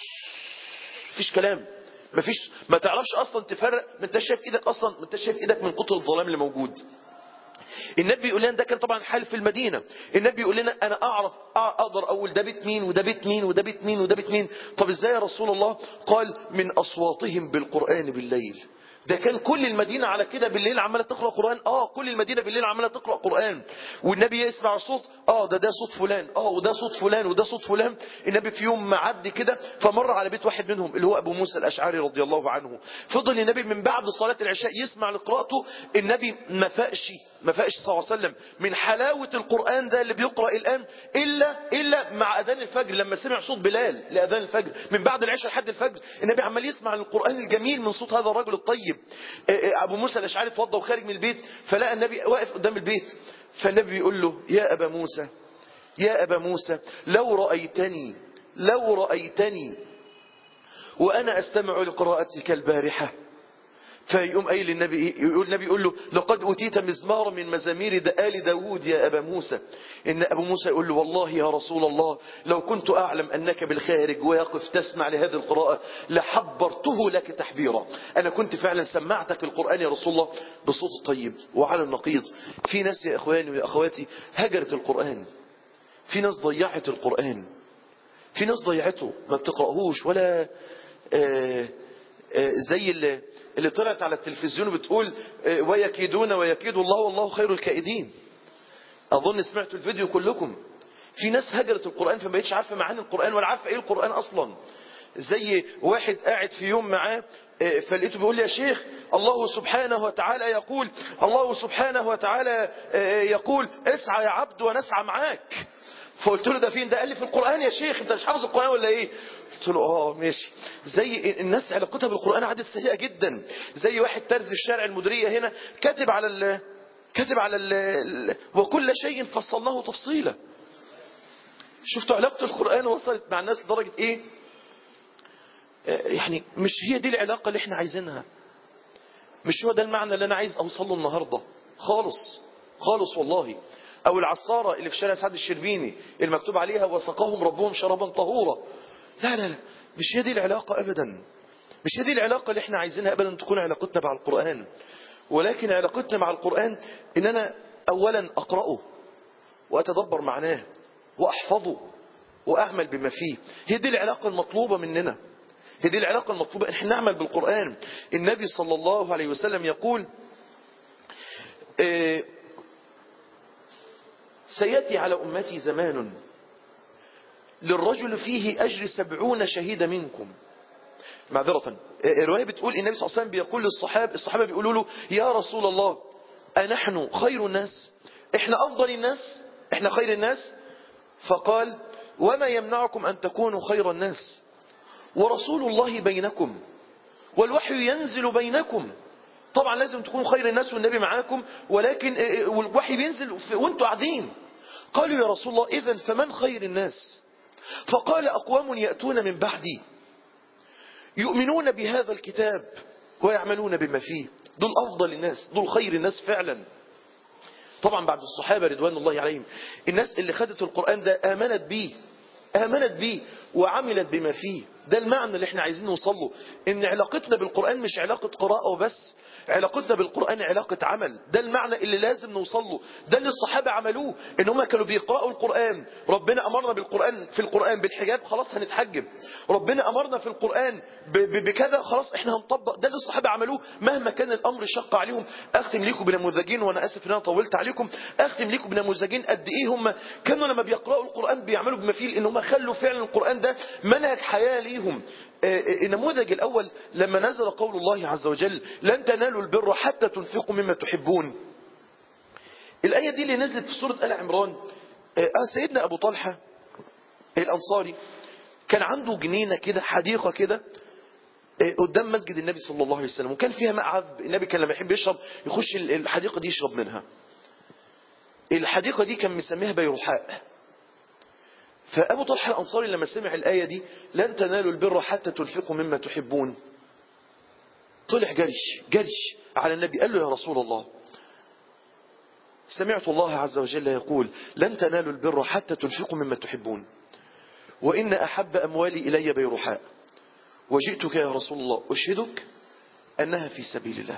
مفيش كلام مفيش ما تعرفش اصلا تفرق ما انت شايف ايدك اصلا ما انت شايف ايدك من كتر الظلام اللي موجود النبي يقول لنا ده كان طبعا حال في المدينة النبي يقول لنا انا اعرف اقدر اقول ده بيت مين وده بيت مين وده بيت مين وده بيت مين طب ازاي يا رسول الله قال من اصواتهم بالقرآن بالليل ده كان كل المدينة على كده بالليل عمالة تقرأ قرآن اه كل المدينة بالليل عمالة تقرأ قرآن والنبي يسمع الصوت اه ده ده صوت فلان اه وده صوت فلان وده صوت فلان النبي في يوم معدي كده فمر على بيت واحد منهم اللي هو ابو موسى الاشعري رضي الله عنه فضل النبي من بعد صلاة العشاء يسمع لقراءته النبي ما فاقش ما فاقش صلى الله عليه وسلم من حلاوة القرآن ده اللي بيقرأ الآن إلا إلا مع أذان الفجر لما سمع صوت بلال لأذان الفجر من بعد العشاء لحد الفجر النبي عمال يسمع القرآن الجميل من صوت هذا الرجل الطيب أبو موسى الأشعري اتوضى وخارج من البيت فلقى النبي واقف قدام البيت فالنبي بيقول له يا أبا موسى يا أبا موسى لو رأيتني لو رأيتني وأنا أستمع لقراءتك البارحة فيقوم قايل النبي يقول النبي يقول له لقد أتيت مزمارا من مزامير آل داوود يا أبا موسى إن أبو موسى يقول له والله يا رسول الله لو كنت أعلم أنك بالخارج ويقف تسمع لهذه القراءة لحبرته لك تحبيرا أنا كنت فعلا سمعتك القرآن يا رسول الله بصوت طيب وعلى النقيض في ناس يا إخواني ويا أخواتي هجرت القرآن في ناس ضيعت القرآن في ناس ضيعته ما بتقرأهوش ولا آه زي اللي, اللي طلعت على التلفزيون بتقول ويكيدون ويكيد الله والله خير الكائدين أظن سمعتوا الفيديو كلكم في ناس هجرت القرآن فما بقتش عارفة معاني القرآن ولا عارفة ايه القرآن أصلا زي واحد قاعد في يوم معاه فلقيته بيقول لي يا شيخ الله سبحانه وتعالى يقول الله سبحانه وتعالى يقول اسعى يا عبد ونسعى معاك فقلت له ده فين ده قال لي في القرآن يا شيخ انت مش حافظ القرآن ولا ايه قلت له اه ماشي زي الناس علاقتها بالقرآن عادت سيئة جدا زي واحد ترز في الشارع المديرية هنا كاتب على ال كاتب على ال وكل شيء فصلناه تفصيلا شفتوا علاقة القرآن وصلت مع الناس لدرجة ايه يعني مش هي دي العلاقة اللي احنا عايزينها مش هو ده المعنى اللي انا عايز اوصله النهاردة خالص خالص والله او العصارة اللي في شارع سعد الشربيني المكتوب عليها وسقاهم ربهم شرابا طهورا لا لا لا مش هي دي العلاقة ابدا مش هي دي العلاقة اللي احنا عايزينها ابدا تكون علاقتنا مع القرآن ولكن علاقتنا مع القرآن ان انا اولا اقرأه واتدبر معناه واحفظه واعمل بما فيه هي دي العلاقة المطلوبة مننا هي دي العلاقة المطلوبة ان احنا نعمل بالقرآن النبي صلى الله عليه وسلم يقول اه سيأتي على أمتي زمان للرجل فيه أجر سبعون شهيد منكم معذرة الرواية بتقول النبي صلى الله عليه وسلم بيقول للصحابة الصحابة بيقولوا له يا رسول الله أنحن خير الناس احنا أفضل الناس احنا خير الناس فقال وما يمنعكم أن تكونوا خير الناس ورسول الله بينكم والوحي ينزل بينكم طبعا لازم تكونوا خير الناس والنبي معاكم ولكن والوحي بينزل وانتوا قاعدين قالوا يا رسول الله إذا فمن خير الناس فقال أقوام يأتون من بعدي يؤمنون بهذا الكتاب ويعملون بما فيه دول أفضل الناس دول خير الناس فعلا طبعا بعد الصحابة رضوان الله عليهم الناس اللي خدت القرآن ده آمنت بيه آمنت بيه وعملت بما فيه ده المعنى اللي احنا عايزين نوصله ان علاقتنا بالقرآن مش علاقة قراءة وبس علاقتنا بالقرآن علاقة عمل ده المعنى اللي لازم نوصله ده اللي الصحابة عملوه ان هم كانوا بيقرأوا القرآن ربنا أمرنا بالقرآن في القرآن بالحجاب خلاص هنتحجب ربنا أمرنا في القرآن بكذا خلاص احنا هنطبق ده اللي الصحابة عملوه مهما كان الأمر شق عليهم أختم ليكم بنموذجين وأنا آسف ان أنا طولت عليكم أختم ليكم بنموذجين قد إيه هم كانوا لما بيقرأوا القرآن بيعملوا بما فيه ان هم خلوا فعلا القرآن ده منهج حياة ليهم النموذج الأول لما نزل قول الله عز وجل لن تنالوا البر حتى تنفقوا مما تحبون الآية دي اللي نزلت في سورة آل عمران سيدنا أبو طلحة الأنصاري كان عنده جنينة كده حديقة كده قدام مسجد النبي صلى الله عليه وسلم وكان فيها ماء عذب النبي كان لما يحب يشرب يخش الحديقة دي يشرب منها الحديقة دي كان مسميها بيروحاء فأبو طلحة الأنصاري لما سمع الآية دي لن تنالوا البر حتى تنفقوا مما تحبون طلع جرش جرش على النبي قال له يا رسول الله سمعت الله عز وجل يقول لن تنالوا البر حتى تنفقوا مما تحبون وإن أحب أموالي إلي بيرحاء وجئتك يا رسول الله أشهدك أنها في سبيل الله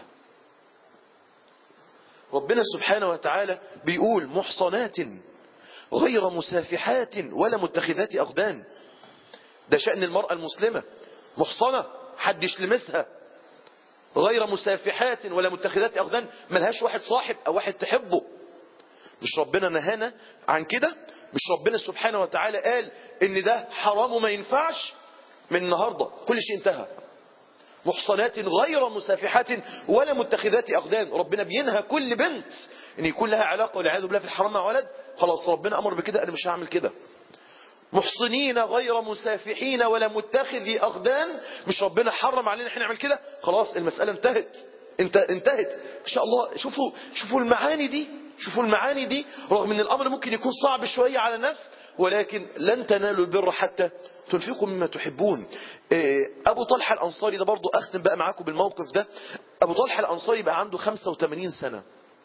ربنا سبحانه وتعالى بيقول محصنات غير مسافحات ولا متخذات أخدان ده شأن المرأة المسلمة محصنة حدش لمسها غير مسافحات ولا متخذات أخدان ملهاش واحد صاحب أو واحد تحبه مش ربنا نهانا عن كده مش ربنا سبحانه وتعالى قال ان ده حرام وما ينفعش من النهاردة كل شيء انتهى محصنات غير مسافحات ولا متخذات أخدان ربنا بينهى كل بنت ان يكون لها علاقة والعياذ بالله في الحرام مع ولد خلاص ربنا أمر بكده أنا مش هعمل كده محصنين غير مسافحين ولا متخذي أخدان مش ربنا حرم علينا احنا نعمل كده خلاص المسألة انتهت انت انتهت ان شاء الله شوفوا شوفوا المعاني دي شوفوا المعاني دي رغم ان الامر ممكن يكون صعب شوية على النفس ولكن لن تنالوا البر حتى تنفقوا مما تحبون ابو طلحة الانصاري ده برضو اختم بقى معاكم بالموقف ده ابو طلحة الانصاري بقى عنده 85 سنة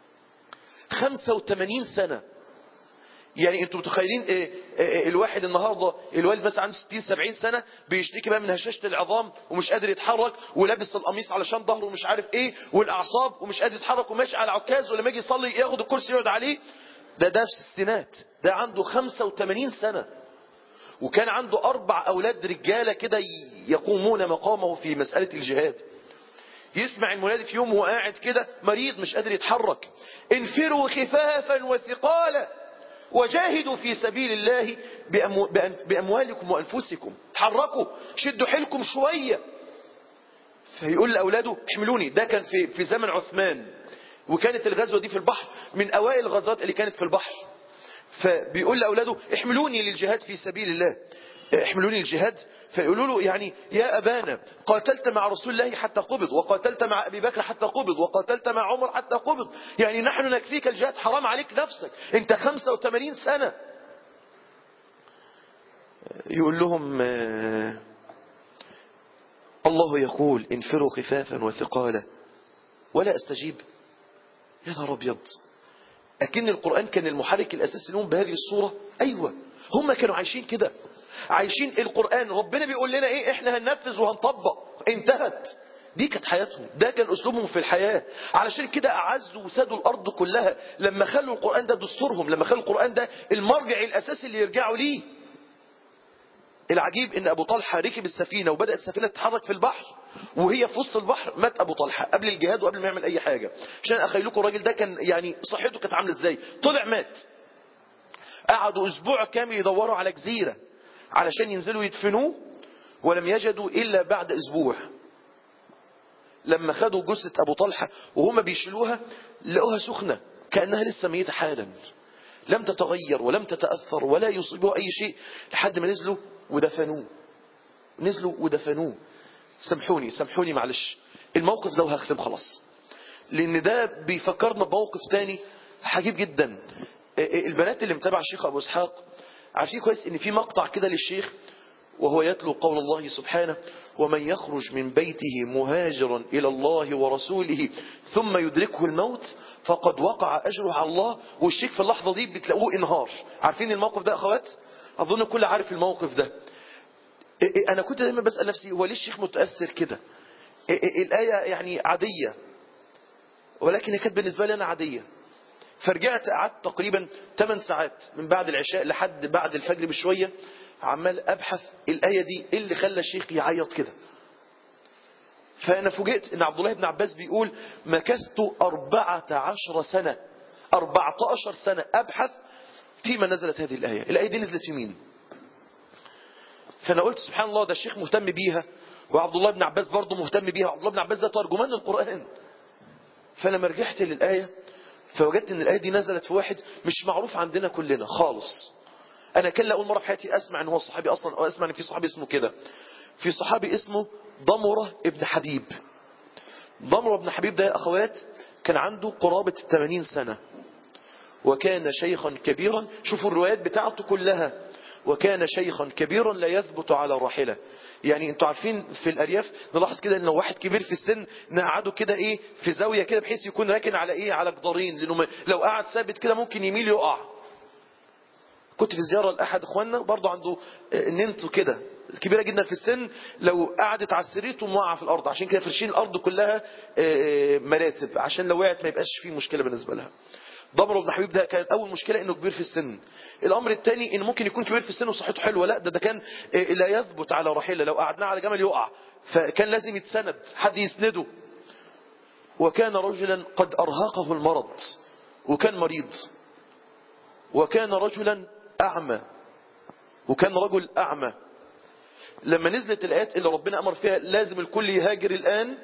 85 سنة يعني انتوا متخيلين إيه إيه الواحد النهارده الوالد بس عنده 60 70 سنه بيشتكي بقى من هشاشه العظام ومش قادر يتحرك ولابس القميص علشان ظهره ومش عارف ايه والاعصاب ومش قادر يتحرك وماشي على عكاز ولما يجي يصلي ياخد الكرسي يقعد عليه ده ده في الستينات ده عنده 85 سنه وكان عنده اربع اولاد رجاله كده يقومون مقامه في مساله الجهاد يسمع المنادي في يوم وهو قاعد كده مريض مش قادر يتحرك انفروا خفافا وثقالا وجاهدوا في سبيل الله بأمو... بأموالكم وأنفسكم تحركوا شدوا حيلكم شوية فيقول لأولاده احملوني ده كان في, في زمن عثمان وكانت الغزوة دي في البحر من أوائل الغزوات اللي كانت في البحر فبيقول لأولاده احملوني للجهاد في سبيل الله احملوني الجهاد فيقولوا له يعني يا أبانا قاتلت مع رسول الله حتى قبض وقاتلت مع أبي بكر حتى قبض وقاتلت مع عمر حتى قبض يعني نحن نكفيك الجهاد حرام عليك نفسك انت 85 سنة يقول لهم الله يقول انفروا خفافا وثقالا ولا استجيب يا نهار ابيض أكن القرآن كان المحرك الأساسي لهم بهذه الصورة أيوة هم كانوا عايشين كده عايشين القرآن ربنا بيقول لنا ايه احنا هننفذ وهنطبق انتهت دي كانت حياتهم ده كان اسلوبهم في الحياة علشان كده اعزوا وسادوا الارض كلها لما خلوا القرآن ده دستورهم لما خلوا القرآن ده المرجع الاساسي اللي يرجعوا ليه العجيب ان ابو طلحة ركب السفينة وبدأت السفينة تتحرك في البحر وهي في وسط البحر مات ابو طلحة قبل الجهاد وقبل ما يعمل اي حاجة عشان اخيلكم الراجل ده كان يعني صحته كانت عاملة ازاي طلع مات قعدوا اسبوع كامل يدوروا على جزيرة علشان ينزلوا يدفنوه ولم يجدوا إلا بعد أسبوع لما خدوا جثة أبو طلحة وهم بيشيلوها لقوها سخنة كأنها لسه ميتة حالا لم تتغير ولم تتأثر ولا يصيبه أي شيء لحد ما نزلوا ودفنوه نزلوا ودفنوه سامحوني سامحوني معلش الموقف ده وهختم خلاص لأن ده بيفكرنا بموقف تاني عجيب جدا البنات اللي متابعة الشيخ أبو إسحاق عارفين كويس إن في مقطع كده للشيخ وهو يتلو قول الله سبحانه ومن يخرج من بيته مهاجرا إلى الله ورسوله ثم يدركه الموت فقد وقع أجره على الله والشيخ في اللحظة دي بتلاقوه انهار عارفين الموقف ده أخوات أظن كل عارف الموقف ده أنا كنت دايما بسأل نفسي هو ليه الشيخ متأثر كده الآية يعني عادية ولكن هي كانت بالنسبة لي أنا عادية فرجعت قعدت تقريبا 8 ساعات من بعد العشاء لحد بعد الفجر بشوية عمال أبحث الآية دي إيه اللي خلى الشيخ يعيط كده فأنا فوجئت إن عبد الله بن عباس بيقول مكثت أربعة عشر سنة أربعة عشر سنة أبحث فيما نزلت هذه الآية الآية دي نزلت في مين فأنا قلت سبحان الله ده الشيخ مهتم بيها وعبد الله بن عباس برضه مهتم بيها عبد الله بن عباس ده ترجمان للقرآن فلما رجعت للآية فوجدت ان الآية دي نزلت في واحد مش معروف عندنا كلنا خالص انا كان لأول مرة في حياتي اسمع ان هو صحابي اصلا او اسمع ان في صحابي اسمه كده في صحابي اسمه ضمرة ابن حبيب ضمرة ابن حبيب ده يا اخوات كان عنده قرابة 80 سنة وكان شيخا كبيرا شوفوا الروايات بتاعته كلها وكان شيخا كبيرا لا يثبت على راحلة يعني انتوا عارفين في الارياف نلاحظ كده ان لو واحد كبير في السن نقعده كده ايه في زاويه كده بحيث يكون راكن على ايه على جدارين لانه لو قعد ثابت كده ممكن يميل يقع كنت في زياره لاحد اخواننا برضه عنده ننته كده كبيره جدا في السن لو قعدت على السرير تقوم واقعه في الارض عشان كده فرشين الارض كلها مراتب عشان لو وقعت ما يبقاش فيه مشكله بالنسبه لها ضمر بن حبيب ده كانت اول مشكله انه كبير في السن الامر الثاني انه ممكن يكون كبير في السن وصحته حلوه لا ده ده كان لا يثبت على راحله لو قعدناه على جمل يقع فكان لازم يتسند حد يسنده وكان رجلا قد ارهقه المرض وكان مريض وكان رجلا اعمى وكان رجل اعمى لما نزلت الايات اللي ربنا امر فيها لازم الكل يهاجر الان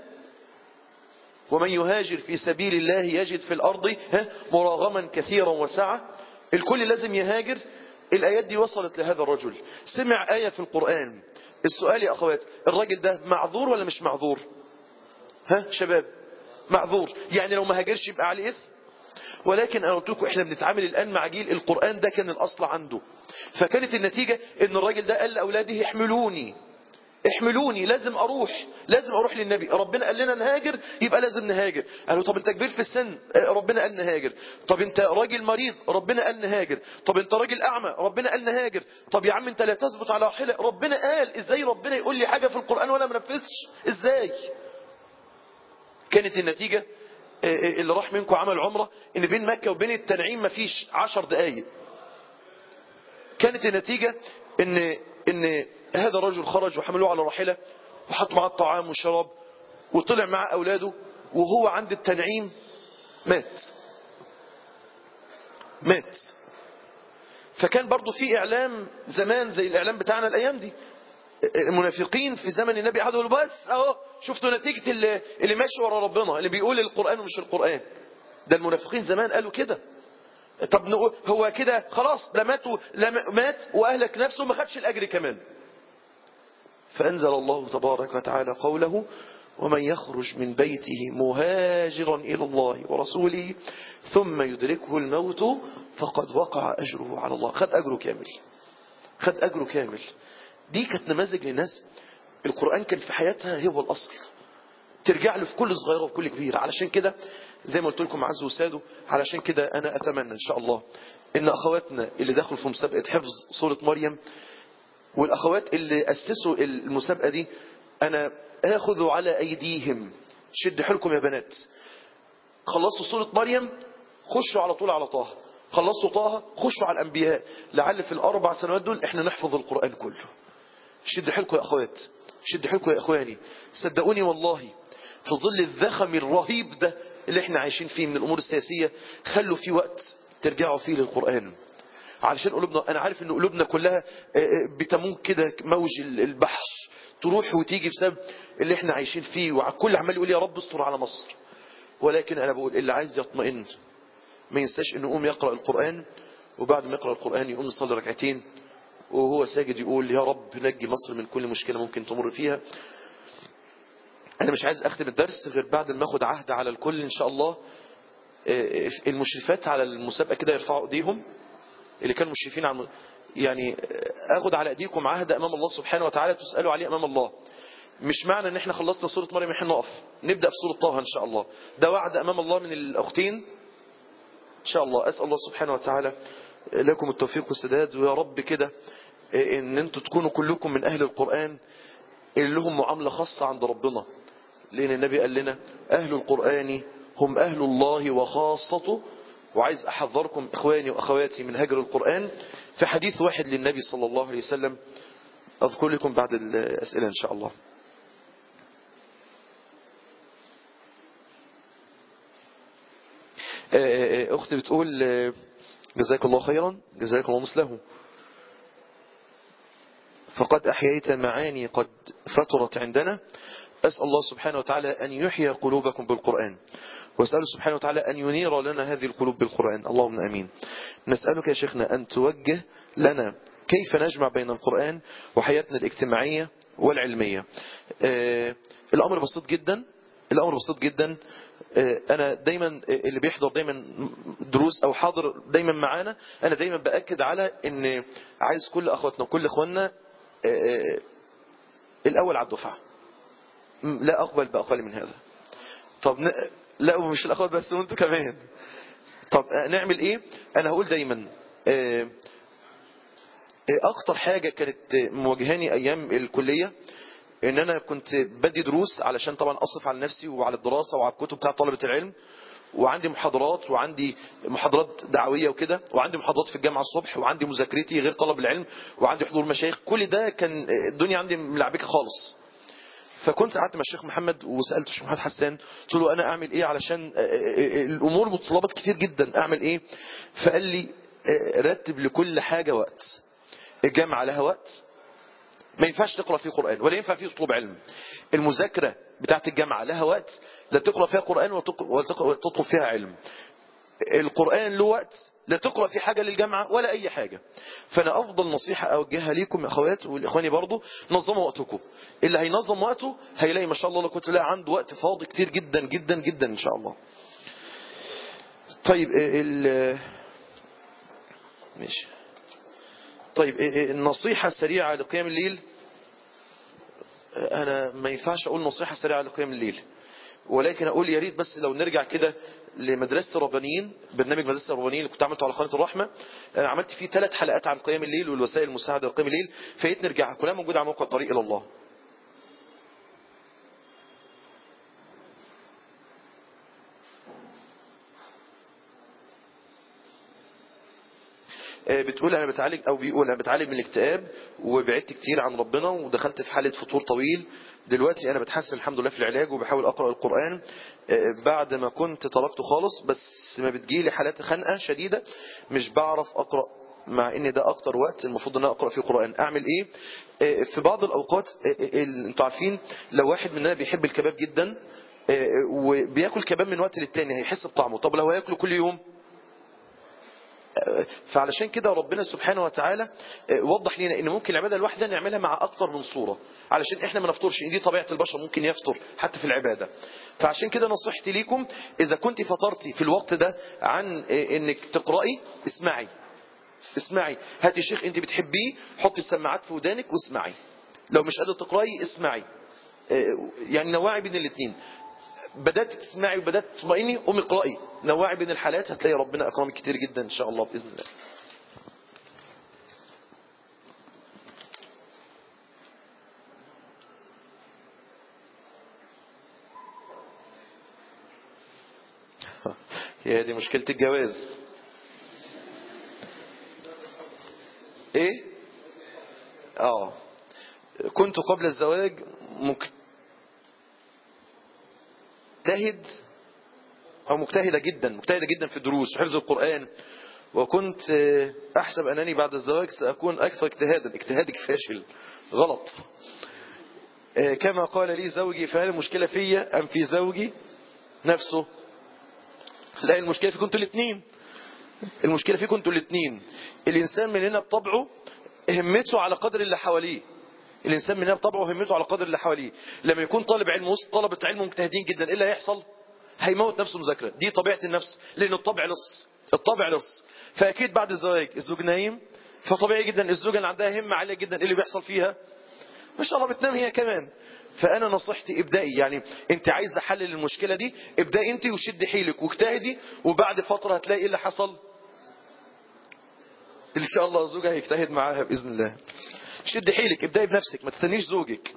ومن يهاجر في سبيل الله يجد في الأرض مراغما كثيرا وسعة الكل لازم يهاجر الآيات دي وصلت لهذا الرجل سمع آية في القرآن السؤال يا أخوات الراجل ده معذور ولا مش معذور ها شباب معذور يعني لو ما هاجرش يبقى عليه إثم ولكن أنا قلت لكم إحنا بنتعامل الآن مع جيل القرآن ده كان الأصل عنده فكانت النتيجة إن الراجل ده قال لأولاده احملوني احملوني لازم اروح لازم اروح للنبي ربنا قال لنا نهاجر يبقى لازم نهاجر قالوا طب انت كبير في السن ربنا قال نهاجر طب انت راجل مريض ربنا قال نهاجر طب انت راجل اعمى ربنا قال نهاجر طب يا عم انت لا تثبت على راحله ربنا قال ازاي ربنا يقول لي حاجه في القران وانا ما نفذش ازاي كانت النتيجه اللي راح منكم عمل عمره ان بين مكه وبين التنعيم مفيش عشر دقايق كانت النتيجه ان ان هذا الرجل خرج وحملوه على راحلة وحط معاه الطعام والشراب وطلع مع أولاده وهو عند التنعيم مات مات فكان برضو في إعلام زمان زي الإعلام بتاعنا الأيام دي المنافقين في زمن النبي قعدوا يقولوا بس اهو شفتوا نتيجة اللي, اللي ماشي ورا ربنا اللي بيقول القرآن ومش القرآن ده المنافقين زمان قالوا كده طب نقول هو كده خلاص ده مات مات واهلك نفسه ما خدش الاجر كمان فانزل الله تبارك وتعالى قوله ومن يخرج من بيته مهاجرا الى الله ورسوله ثم يدركه الموت فقد وقع اجره على الله خد اجره كامل خد اجره كامل دي كانت نماذج لناس القران كان في حياتها هو الاصل ترجع له في كل صغيره وفي كل كبيره علشان كده زي ما قلت لكم عز وساده علشان كده أنا أتمنى إن شاء الله إن أخواتنا اللي دخلوا في مسابقة حفظ سورة مريم والأخوات اللي أسسوا المسابقة دي أنا آخذ على أيديهم شد حيلكم يا بنات خلصوا سورة مريم خشوا على طول على طه خلصوا طه خشوا على الأنبياء لعل في الأربع سنوات دول إحنا نحفظ القرآن كله شد حيلكم يا أخوات شد حيلكم يا إخواني صدقوني والله في ظل الذخم الرهيب ده اللي احنا عايشين فيه من الامور السياسية خلوا في وقت ترجعوا فيه للقرآن علشان قلوبنا انا عارف ان قلوبنا كلها بتموج كده موج البحر تروح وتيجي بسبب اللي احنا عايشين فيه وكل عمال يقول يا رب استر على مصر ولكن انا بقول اللي عايز يطمئن ما ينساش انه يقوم يقرأ القرآن وبعد ما يقرأ القرآن يقوم يصلي ركعتين وهو ساجد يقول يا رب نجي مصر من كل مشكلة ممكن تمر فيها انا مش عايز اختم الدرس غير بعد ما اخد عهد على الكل ان شاء الله المشرفات على المسابقة كده يرفعوا ايديهم اللي كانوا مشرفين على يعني اخد على ايديكم عهد امام الله سبحانه وتعالى تسألوا عليه امام الله مش معنى ان احنا خلصنا سورة مريم احنا نقف نبدأ في سورة طه ان شاء الله ده وعد امام الله من الاختين ان شاء الله اسأل الله سبحانه وتعالى لكم التوفيق والسداد ويا رب كده ان انتوا تكونوا كلكم من اهل القرآن اللي لهم معاملة خاصة عند ربنا لان النبي قال لنا اهل القرآن هم اهل الله وخاصته وعايز احذركم اخواني واخواتي من هجر القرآن في حديث واحد للنبي صلى الله عليه وسلم اذكر لكم بعد الاسئلة ان شاء الله اختي بتقول جزاك الله خيرا جزاك الله مثله فقد أحييت معاني قد فترت عندنا أسأل الله سبحانه وتعالى أن يحيي قلوبكم بالقرآن وأسأل سبحانه وتعالى أن ينير لنا هذه القلوب بالقرآن اللهم أمين نسألك يا شيخنا أن توجه لنا كيف نجمع بين القرآن وحياتنا الاجتماعية والعلمية آه الأمر بسيط جدا الأمر بسيط جدا انا دايما اللي بيحضر دايما دروس او حاضر دايما معانا انا دايما باكد على ان عايز كل اخواتنا وكل اخواننا الاول على الدفعه لا اقبل باقل من هذا طب لا مش الاخوات بس وانتوا كمان طب نعمل ايه انا هقول دايما اكتر حاجه كانت مواجهاني ايام الكليه ان انا كنت بدي دروس علشان طبعا اصرف على نفسي وعلى الدراسة وعلى الكتب بتاع طلبة العلم وعندي محاضرات وعندي محاضرات دعوية وكده وعندي محاضرات في الجامعة الصبح وعندي مذاكرتي غير طلب العلم وعندي حضور مشايخ كل ده كان الدنيا عندي ملعبكة خالص فكنت قعدت مع الشيخ محمد وسألت الشيخ محمد حسان قلت له انا اعمل ايه علشان الامور متطلبات كتير جدا اعمل ايه فقال لي رتب لكل حاجة وقت الجامعة لها وقت ما ينفعش تقرأ فيه قرآن ولا ينفع فيه تطلب علم المذاكرة بتاعت الجامعة لها وقت لا تقرأ فيها قرآن ولا تطلب فيها علم القرآن له وقت لا تقرأ في حاجة للجامعة ولا أي حاجة فأنا أفضل نصيحة أوجهها ليكم يا أخوات والإخواني برضو نظموا وقتكم اللي هينظم وقته هيلاقي ما شاء الله لو كنت لاقي عنده وقت فاضي كتير جدا جدا جدا إن شاء الله طيب ال ماشي طيب النصيحة السريعة لقيام الليل أنا ما ينفعش أقول نصيحة سريعة لقيام الليل ولكن أقول يا ريت بس لو نرجع كده لمدرسة الربانيين برنامج مدرسة الربانيين اللي كنت عملته على قناة الرحمة أنا عملت فيه ثلاث حلقات عن قيام الليل والوسائل المساعدة لقيام الليل فيت نرجع كلها موجودة على موقع طريق إلى الله بتقول انا بتعالج او بيقول انا بتعالج من الاكتئاب وبعدت كتير عن ربنا ودخلت في حالة فطور طويل دلوقتي انا بتحسن الحمد لله في العلاج وبحاول اقرأ القرآن بعد ما كنت تركته خالص بس ما بتجيلي حالات خنقة شديدة مش بعرف اقرأ مع ان ده اكتر وقت المفروض ان انا اقرا فيه قران اعمل ايه في بعض الاوقات انتوا عارفين لو واحد مننا بيحب الكباب جدا وبياكل كباب من وقت للتاني هيحس بطعمه طب لو هياكله كل يوم فعلشان كده ربنا سبحانه وتعالى وضح لنا ان ممكن العباده الواحده نعملها مع اكتر من صوره علشان احنا ما نفطرش ان دي طبيعه البشر ممكن يفطر حتى في العباده فعشان كده نصيحتي ليكم اذا كنت فطرتي في الوقت ده عن انك تقراي اسمعي اسمعي هاتي شيخ انت بتحبيه حطي السماعات في ودانك واسمعي لو مش قادره تقراي اسمعي يعني نوعي بين الاثنين بدأت تسمعي وبدأت تطمئني قومي اقرأي نوعي بين الحالات هتلاقي ربنا أكرمك كتير جدا إن شاء الله بإذن الله هي دي مشكلة الجواز ايه اه كنت قبل الزواج مجتهد او مجتهدة جدا مجتهدة جدا في الدروس وحفظ القرآن وكنت احسب انني بعد الزواج ساكون اكثر اجتهادا اجتهادك فاشل غلط آه، كما قال لي زوجي فهل المشكلة فيا أم في زوجي نفسه لا المشكلة فيكم انتوا الاثنين المشكلة فيكم انتوا الاثنين الإنسان مننا بطبعه همته على قدر اللي حواليه الإنسان مننا بطبعه همته على قدر اللي حواليه لما يكون طالب علم وسط طلبة علم مجتهدين جدا إيه اللي هيحصل هيموت نفسه مذاكرة دي طبيعة النفس لأن الطبع لص الطبع لص فأكيد بعد الزواج الزوج نايم فطبيعي جدا الزوجة اللي عندها همة عالية جدا إيه اللي بيحصل فيها ما شاء الله بتنام هي كمان فانا نصيحتي ابدأي يعني انت عايزه حل المشكله دي ابدأي انت وشد حيلك واجتهدي وبعد فتره هتلاقي ايه اللي حصل ان شاء الله زوجها هيجتهد معاها باذن الله شد حيلك ابدأي بنفسك ما تستنيش زوجك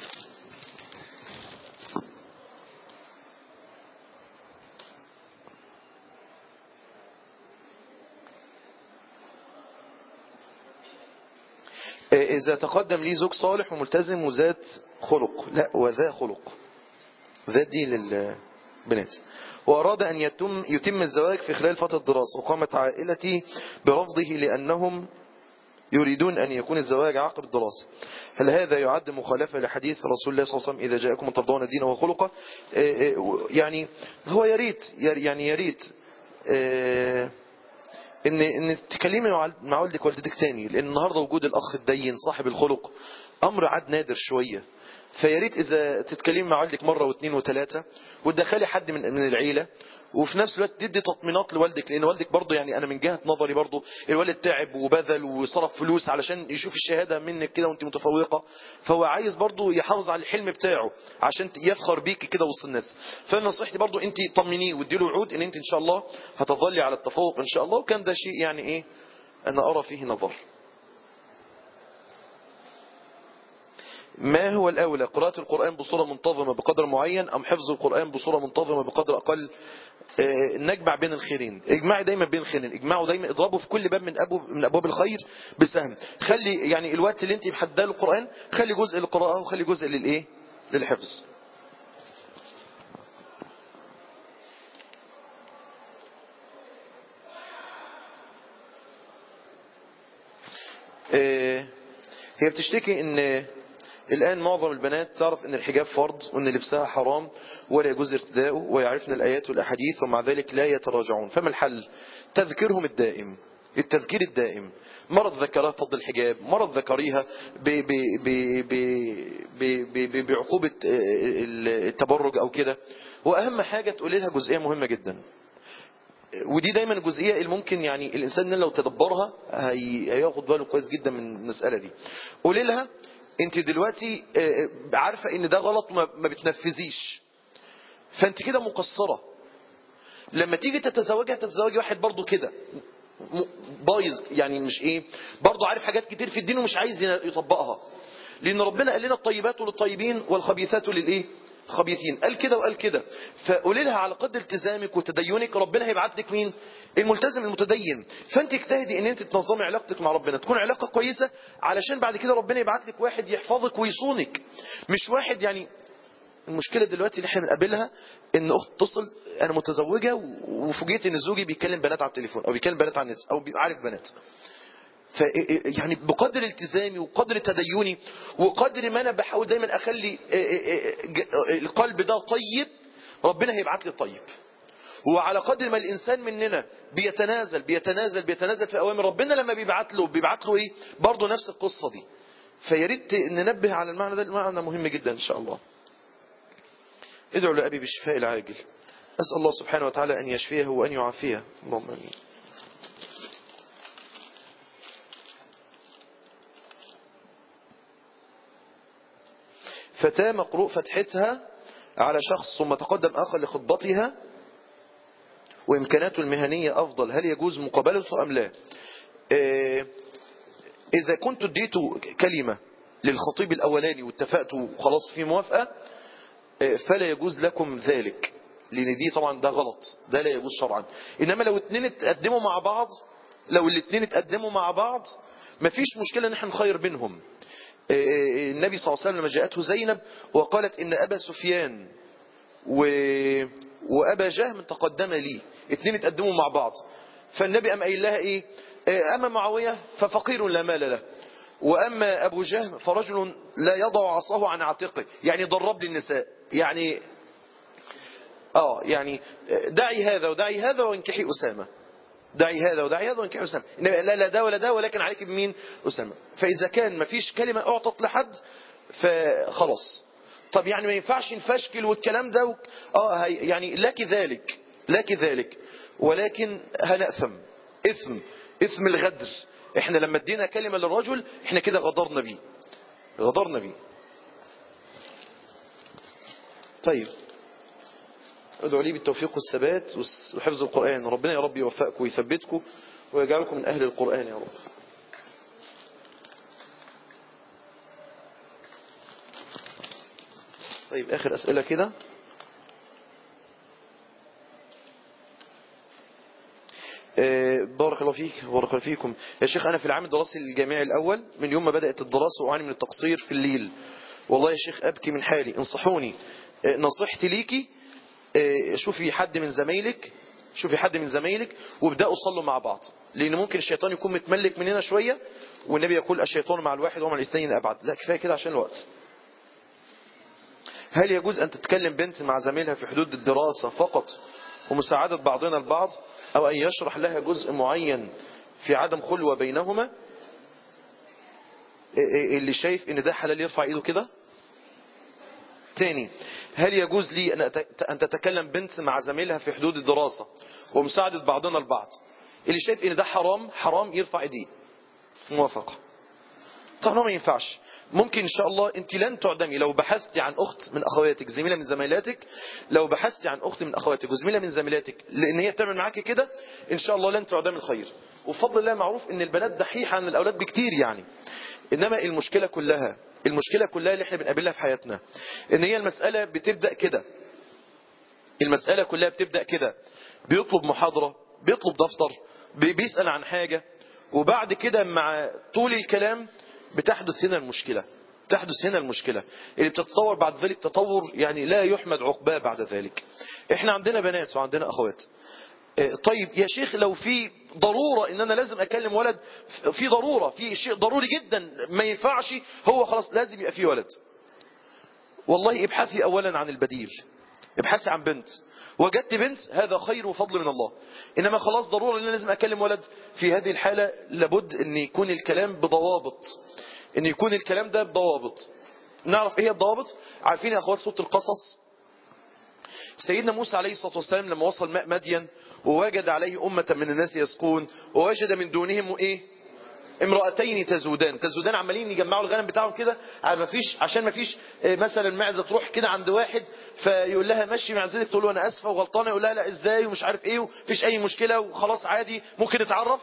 إذا تقدم لي زوج صالح وملتزم وذات خلق لا وذا خلق ذات دي للبنات وأراد أن يتم, يتم الزواج في خلال فترة الدراسة وقامت عائلتي برفضه لأنهم يريدون أن يكون الزواج عقب الدراسة هل هذا يعد مخالفة لحديث رسول الله صلى الله عليه وسلم إذا جاءكم من ترضون دينه وخلقه يعني هو يريد يعني يريد ان ان تكلمي مع والدك والدتك تاني لان النهارده وجود الاخ الدين صاحب الخلق امر عاد نادر شويه فيا ريت اذا تتكلمي مع والدك مره واثنين وثلاثه وتدخلي حد من من العيله وفي نفس الوقت تدي تطمينات لوالدك لان والدك برضه يعني انا من جهه نظري برضه الوالد تعب وبذل وصرف فلوس علشان يشوف الشهاده منك كده وانت متفوقه فهو عايز برضه يحافظ على الحلم بتاعه عشان يفخر بيك كده وسط الناس فانا نصيحتي برضه انت طمنيه واديله وعود ان انت ان شاء الله هتظلي على التفوق ان شاء الله وكان ده شيء يعني ايه انا ارى فيه نظر ما هو الأولى قراءة القرآن بصورة منتظمة بقدر معين أم حفظ القرآن بصورة منتظمة بقدر أقل آه نجمع بين الخيرين اجمعي دايما بين الخيرين اجمعوا دايما اضربوا في كل باب من أبواب من أبواب الخير بسهم خلي يعني الوقت اللي انت محدده القرآن خلي جزء للقراءة وخلي جزء للإيه للحفظ آه هي بتشتكي ان الآن معظم البنات تعرف أن الحجاب فرض وأن لبسها حرام ولا يجوز ارتداؤه ويعرفن الآيات والأحاديث ومع ذلك لا يتراجعون فما الحل تذكرهم الدائم التذكير الدائم مرض ذكرها فضل الحجاب مرض ذكريها بعقوبة التبرج أو كده وأهم حاجة تقولي لها جزئية مهمة جدا ودي دايما الجزئيه اللي ممكن يعني الانسان لو تدبرها هياخد باله كويس جدا من المساله دي قولي لها انت دلوقتي عارفة ان ده غلط وما بتنفذيش فانت كده مقصرة لما تيجي تتزوجي هتتزوجي واحد برضو كده بايظ يعني مش ايه برضو عارف حاجات كتير في الدين ومش عايز يطبقها لان ربنا قال لنا الطيبات للطيبين والخبيثات للايه خبيثين قال كده وقال كده فقولي لها على قدر التزامك وتدينك ربنا هيبعت لك مين الملتزم المتدين فانت اجتهدي ان انت تنظمي علاقتك مع ربنا تكون علاقه كويسه علشان بعد كده ربنا يبعت لك واحد يحفظك ويصونك مش واحد يعني المشكله دلوقتي اللي احنا بنقابلها ان اخت تتصل انا متزوجه وفوجئت ان زوجي بيكلم بنات على التليفون او بيكلم بنات على النت او عارف بنات ف يعني بقدر التزامي وقدر تديني وقدر ما انا بحاول دايما اخلي القلب ده طيب ربنا هيبعت لي طيب وعلى قدر ما الانسان مننا بيتنازل بيتنازل بيتنازل في اوامر ربنا لما بيبعت له بيبعت له ايه برضه نفس القصه دي فيا ريت ننبه على المعنى ده المعنى مهم جدا ان شاء الله ادعوا لابي بالشفاء العاجل اسال الله سبحانه وتعالى ان يشفيه وان يعافيه اللهم امين فتاة مقروء فتحتها على شخص ثم تقدم آخر لخطبتها وإمكاناته المهنية أفضل هل يجوز مقابلته أم لا إذا كنت اديته كلمة للخطيب الأولاني واتفقتوا خلاص في موافقة فلا يجوز لكم ذلك لأن دي طبعا ده غلط ده لا يجوز شرعا إنما لو اتنين اتقدموا مع بعض لو الاتنين اتقدموا مع بعض مفيش مشكلة ان احنا نخير بينهم النبي صلى الله عليه وسلم لما جاءته زينب وقالت ان ابا سفيان و... وابا جهم تقدم لي اتنين اتقدموا مع بعض فالنبي قام قايل لها ايه اما معاويه ففقير لا مال له وأما أبو جهم فرجل لا يضع عصاه عن عاتقه يعني ضرب للنساء يعني آه يعني دعي هذا ودعي هذا وانكحي أسامة دعي هذا ودعي هذا وانكحي أسامة لا لا ده ولا ده ولكن عليك بمين أسامة فإذا كان ما فيش كلمة أعطت لحد فخلاص طب يعني ما ينفعش نفشكل والكلام ده و... اه هي يعني لك ذلك لك ذلك ولكن هنأثم إثم إثم الغدر احنا لما ادينا كلمة للرجل احنا كده غدرنا بيه غدرنا بيه طيب ادعوا لي بالتوفيق والثبات وحفظ القرآن ربنا يا رب يوفقكم ويثبتكم ويجعلكم من أهل القرآن يا رب طيب آخر أسئلة كده بارك الله فيك بارك الله فيكم يا شيخ أنا في العام الدراسي الجامعي الأول من يوم ما بدأت الدراسة وأعاني من التقصير في الليل والله يا شيخ أبكي من حالي انصحوني نصيحتي ليكي شوفي حد من زمايلك شوفي حد من زمايلك وابدأوا صلوا مع بعض لأن ممكن الشيطان يكون متملك مننا شوية والنبي يقول الشيطان مع الواحد ومع الاثنين أبعد لا كفاية كده عشان الوقت هل يجوز أن تتكلم بنت مع زميلها في حدود الدراسة فقط ومساعدة بعضنا البعض أو أن يشرح لها جزء معين في عدم خلوة بينهما اللي شايف ان ده حلال يرفع ايده كده تاني هل يجوز لي أن تتكلم بنت مع زميلها في حدود الدراسة ومساعدة بعضنا البعض اللي شايف ان ده حرام حرام يرفع ايديه موافقة طبعا ما ينفعش ممكن ان شاء الله انت لن تعدمي لو بحثتي عن اخت من اخواتك زميله من زميلاتك لو بحثتي عن اخت من اخواتك وزميله من زميلاتك لان هي بتعمل معاكي كده ان شاء الله لن تعدمي الخير وبفضل الله معروف ان البنات دحيحه عن الاولاد بكتير يعني انما المشكله كلها المشكله كلها اللي احنا بنقابلها في حياتنا ان هي المساله بتبدا كده المساله كلها بتبدا كده بيطلب محاضره بيطلب دفتر بيسال عن حاجه وبعد كده مع طول الكلام بتحدث هنا المشكلة تحدث هنا المشكلة اللي بتتطور بعد ذلك تطور يعني لا يحمد عقباه بعد ذلك احنا عندنا بنات وعندنا اخوات طيب يا شيخ لو في ضرورة ان انا لازم اكلم ولد في ضرورة في شيء ضروري جدا ما ينفعش هو خلاص لازم يبقى في ولد والله ابحثي اولا عن البديل ابحثي عن بنت وجدت بنت هذا خير وفضل من الله انما خلاص ضرورة ان انا لازم اكلم ولد في هذه الحالة لابد ان يكون الكلام بضوابط ان يكون الكلام ده بضوابط نعرف ايه الضوابط عارفين يا اخوات صوت القصص سيدنا موسى عليه الصلاة والسلام لما وصل ماء مدين ووجد عليه أمة من الناس يسقون ووجد من دونهم ايه امرأتين تزودان تزودان عمالين يجمعوا الغنم بتاعهم كده ما فيش عشان ما فيش مثلا معزة تروح كده عند واحد فيقول لها مشي معزتك تقول له انا اسفه وغلطانه يقول لها لا ازاي ومش عارف ايه ومفيش اي مشكله وخلاص عادي ممكن نتعرف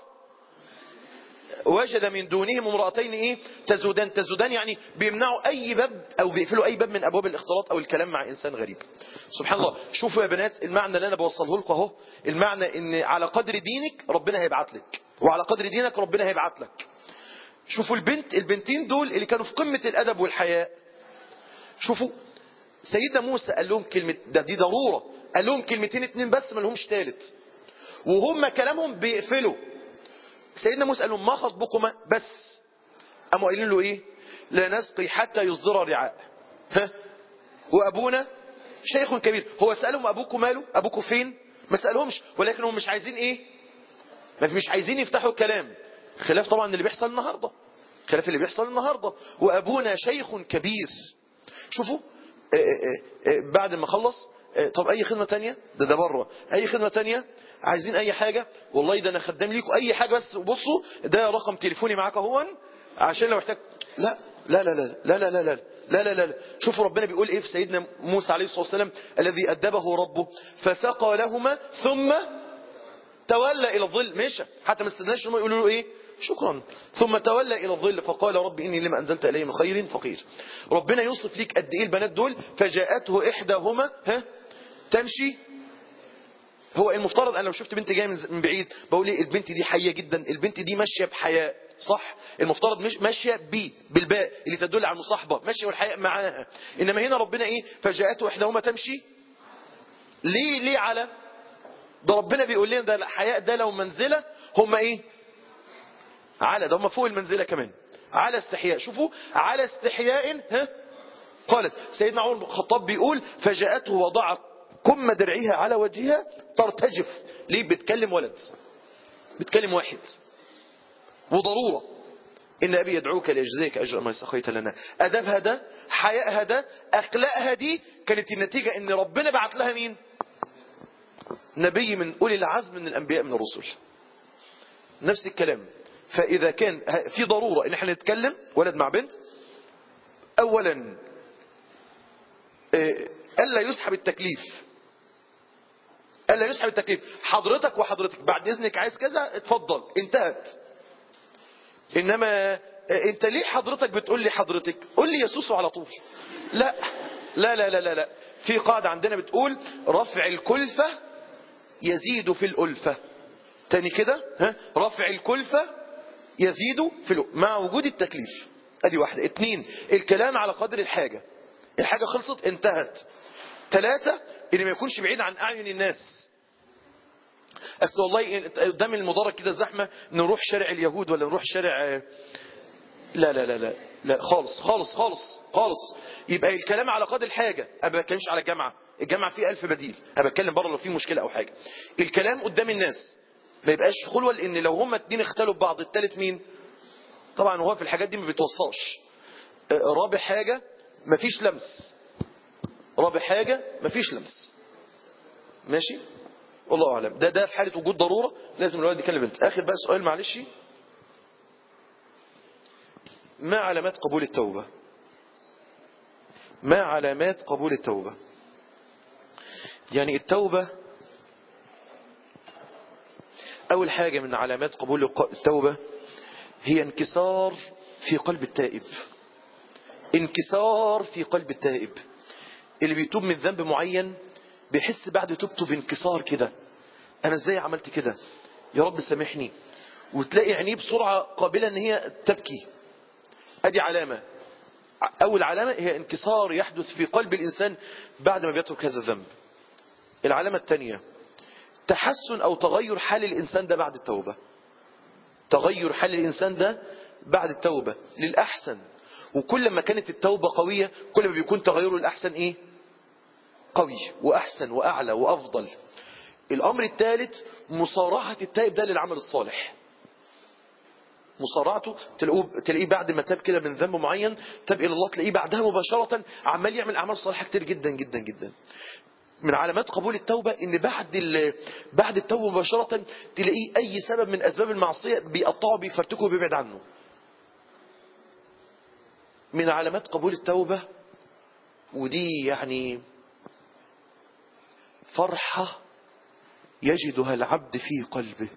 وجد من دونهم امرأتين ايه تزودان تزودان يعني بيمنعوا اي باب او بيقفلوا اي باب من ابواب الاختلاط او الكلام مع انسان غريب سبحان الله شوفوا يا بنات المعنى اللي انا بوصله لكم اهو المعنى ان على قدر دينك ربنا هيبعت لك وعلى قدر دينك ربنا هيبعت لك شوفوا البنت البنتين دول اللي كانوا في قمة الادب والحياء شوفوا سيدنا موسى قال لهم كلمة ده دي ضرورة قال لهم كلمتين اتنين بس ما لهمش تالت وهم كلامهم بيقفلوا سيدنا موسى قال لهم ما خطبكما بس قاموا قايلين له ايه لا نسقي حتى يصدر الرعاء ها وابونا شيخ كبير هو سالهم ابوكم ماله ابوكم فين ما سالهمش ولكن هم مش عايزين ايه ما مش عايزين يفتحوا الكلام خلاف طبعا اللي بيحصل النهارده خلاف اللي بيحصل النهارده وابونا شيخ كبير شوفوا آآ آآ بعد ما خلص طب اي خدمة تانية ده ده بره اي خدمة تانية عايزين اي حاجة والله ده انا خدام ليكم اي حاجة بس بصوا ده رقم تليفوني معاك اهون عشان لو احتاج لا لا لا لا لا لا لا لا لا لا لا لا شوفوا ربنا بيقول ايه في سيدنا موسى عليه الصلاة والسلام الذي أدبه ربه فسقى لهما ثم تولى إلى الظل مشى حتى ما استناش هم يقولوا له ايه شكرا ثم تولى إلى الظل فقال رب إني لما أنزلت إلي من خير فقير ربنا يوصف ليك قد إيه البنات دول فجاءته إحداهما ها تمشي هو المفترض أنا لو شفت بنت جاية من بعيد بقول إيه البنت دي حية جدا البنت دي ماشية بحياء صح المفترض مش ماشية بي بالباء اللي تدل على المصاحبة ماشية والحياء معاها إنما هنا ربنا إيه فجاءته إحداهما تمشي ليه ليه على ده ربنا بيقول لنا ده الحياء ده لو منزلة هم إيه على ده هم فوق المنزلة كمان على استحياء شوفوا على استحياء ها قالت سيدنا عمر بن الخطاب بيقول فجاءته وضعت كم درعها على وجهها ترتجف ليه بتكلم ولد بتكلم واحد وضرورة إن أبي يدعوك ليجزيك أجر ما سقيت لنا أدبها ده حيائها ده أخلاقها دي كانت النتيجة إن ربنا بعت لها مين نبي من أولي العزم من الأنبياء من الرسل نفس الكلام فإذا كان في ضرورة إن احنا نتكلم ولد مع بنت أولا ألا يسحب التكليف ألا يسحب التكليف حضرتك وحضرتك بعد إذنك عايز كذا اتفضل انتهت إنما انت ليه حضرتك بتقول لي حضرتك قول لي يسوس على طول لا لا لا لا لا, لا. في قاعدة عندنا بتقول رفع الكلفة يزيد في الألفة تاني كده ها رفع الكلفة يزيد في الألفة مع وجود التكليف ادي واحدة اتنين الكلام على قدر الحاجة الحاجة خلصت انتهت ثلاثة ان ما يكونش بعيد عن اعين الناس اصل والله قدام المدرج كده زحمة نروح شارع اليهود ولا نروح شارع لا لا لا لا لا خالص خالص خالص خالص يبقى الكلام على قدر الحاجة انا ما بتكلمش على الجامعة الجامعة فيه ألف بديل انا بتكلم بره لو في مشكلة او حاجة الكلام قدام الناس ما يبقاش خلوة لان لو هما اتنين اختلوا ببعض التالت مين طبعا هو في الحاجات دي ما بيتوصاش رابع حاجة مفيش لمس رابع حاجة مفيش لمس ماشي والله أعلم ده ده في حالة وجود ضرورة لازم الولد يكلم بنت آخر بقى سؤال معلش ما علامات قبول التوبة ما علامات قبول التوبة يعني التوبة أول حاجة من علامات قبول التوبة هي انكسار في قلب التائب انكسار في قلب التائب اللي بيتوب من ذنب معين بيحس بعد توبته بانكسار كده انا ازاي عملت كده يا رب سامحني وتلاقي عينيه بسرعة قابلة ان هي تبكي ادي علامة اول علامة هي انكسار يحدث في قلب الانسان بعد ما بيترك هذا الذنب العلامة الثانية تحسن او تغير حال الانسان ده بعد التوبة تغير حال الانسان ده بعد التوبة للأحسن وكل ما كانت التوبة قوية كل ما بيكون تغيره الأحسن إيه قوي وأحسن وأعلى وأفضل الأمر الثالث مصارعة التائب ده للعمل الصالح مصارعته تلاقيه بعد ما تاب كده من ذنب معين تاب إلى الله تلاقيه بعدها مباشرة عمال يعمل أعمال صالحة كتير جدا جدا جدا من علامات قبول التوبة ان بعد بعد التوبة مباشرة تلاقيه اي سبب من اسباب المعصية بيقطعه بيفرتكه وبيبعد عنه من علامات قبول التوبة ودي يعني فرحة يجدها العبد في قلبه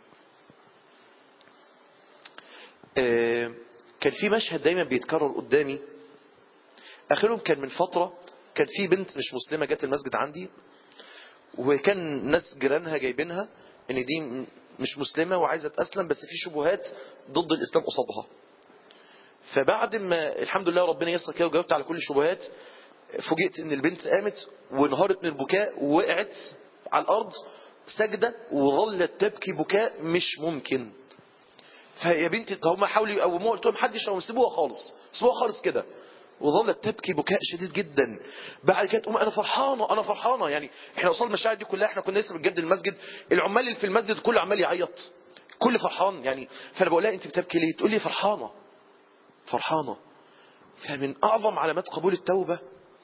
كان في مشهد دايما بيتكرر قدامي اخرهم كان من فترة كان في بنت مش مسلمة جت المسجد عندي وكان ناس جيرانها جايبينها ان دي مش مسلمة وعايزة تأسلم بس في شبهات ضد الإسلام قصادها فبعد ما الحمد لله ربنا يسر كده وجاوبت على كل الشبهات فوجئت ان البنت قامت وانهارت من البكاء ووقعت على الارض سجدة وظلت تبكي بكاء مش ممكن فيا بنتي هم حاولوا يقوموها قلت لهم محدش او سيبوها خالص سيبوها خالص كده وظلت تبكي بكاء شديد جدا بعد كده تقوم انا فرحانه انا فرحانه يعني احنا وصلنا المشاعر دي كلها احنا كنا لسه بنجدد المسجد العمال اللي في المسجد كله عمال يعيط كل فرحان يعني فانا بقول لها انت بتبكي ليه تقول لي فرحانه فرحانه فمن اعظم علامات قبول التوبه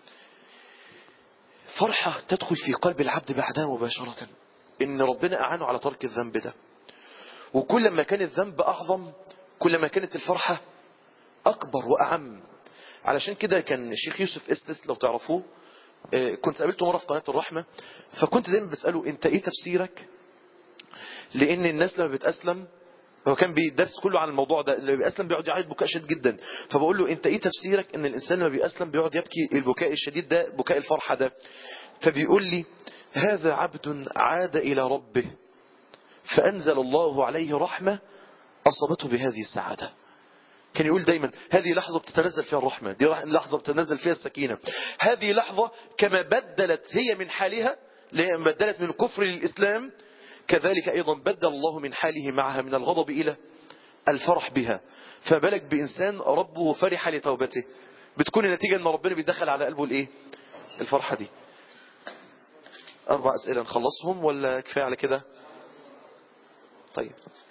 فرحه تدخل في قلب العبد بعدها مباشره ان ربنا اعانه على ترك الذنب ده وكل ما كان الذنب اعظم كل ما كانت الفرحه اكبر واعم علشان كده كان الشيخ يوسف استس لو تعرفوه كنت قابلته مرة في قناة الرحمة فكنت دايما بسأله انت ايه تفسيرك لان الناس لما بتأسلم هو كان بيدرس كله عن الموضوع ده اللي بيأسلم بيقعد يعيط بكاء شديد جدا فبقول له انت ايه تفسيرك ان الانسان لما بيأسلم بيقعد يبكي البكاء الشديد ده بكاء الفرحة ده فبيقول لي هذا عبد عاد الى ربه فانزل الله عليه رحمة اصابته بهذه السعادة كان يقول دايما هذه لحظة بتتنزل فيها الرحمة دي لحظة بتتنزل فيها السكينة هذه لحظة كما بدلت هي من حالها بدلت من الكفر للإسلام كذلك أيضا بدل الله من حاله معها من الغضب إلى الفرح بها فبالك بإنسان ربه فرح لتوبته بتكون النتيجة ان ربنا بيدخل على قلبه الايه الفرحة دي اربع اسئلة نخلصهم ولا كفاية على كده طيب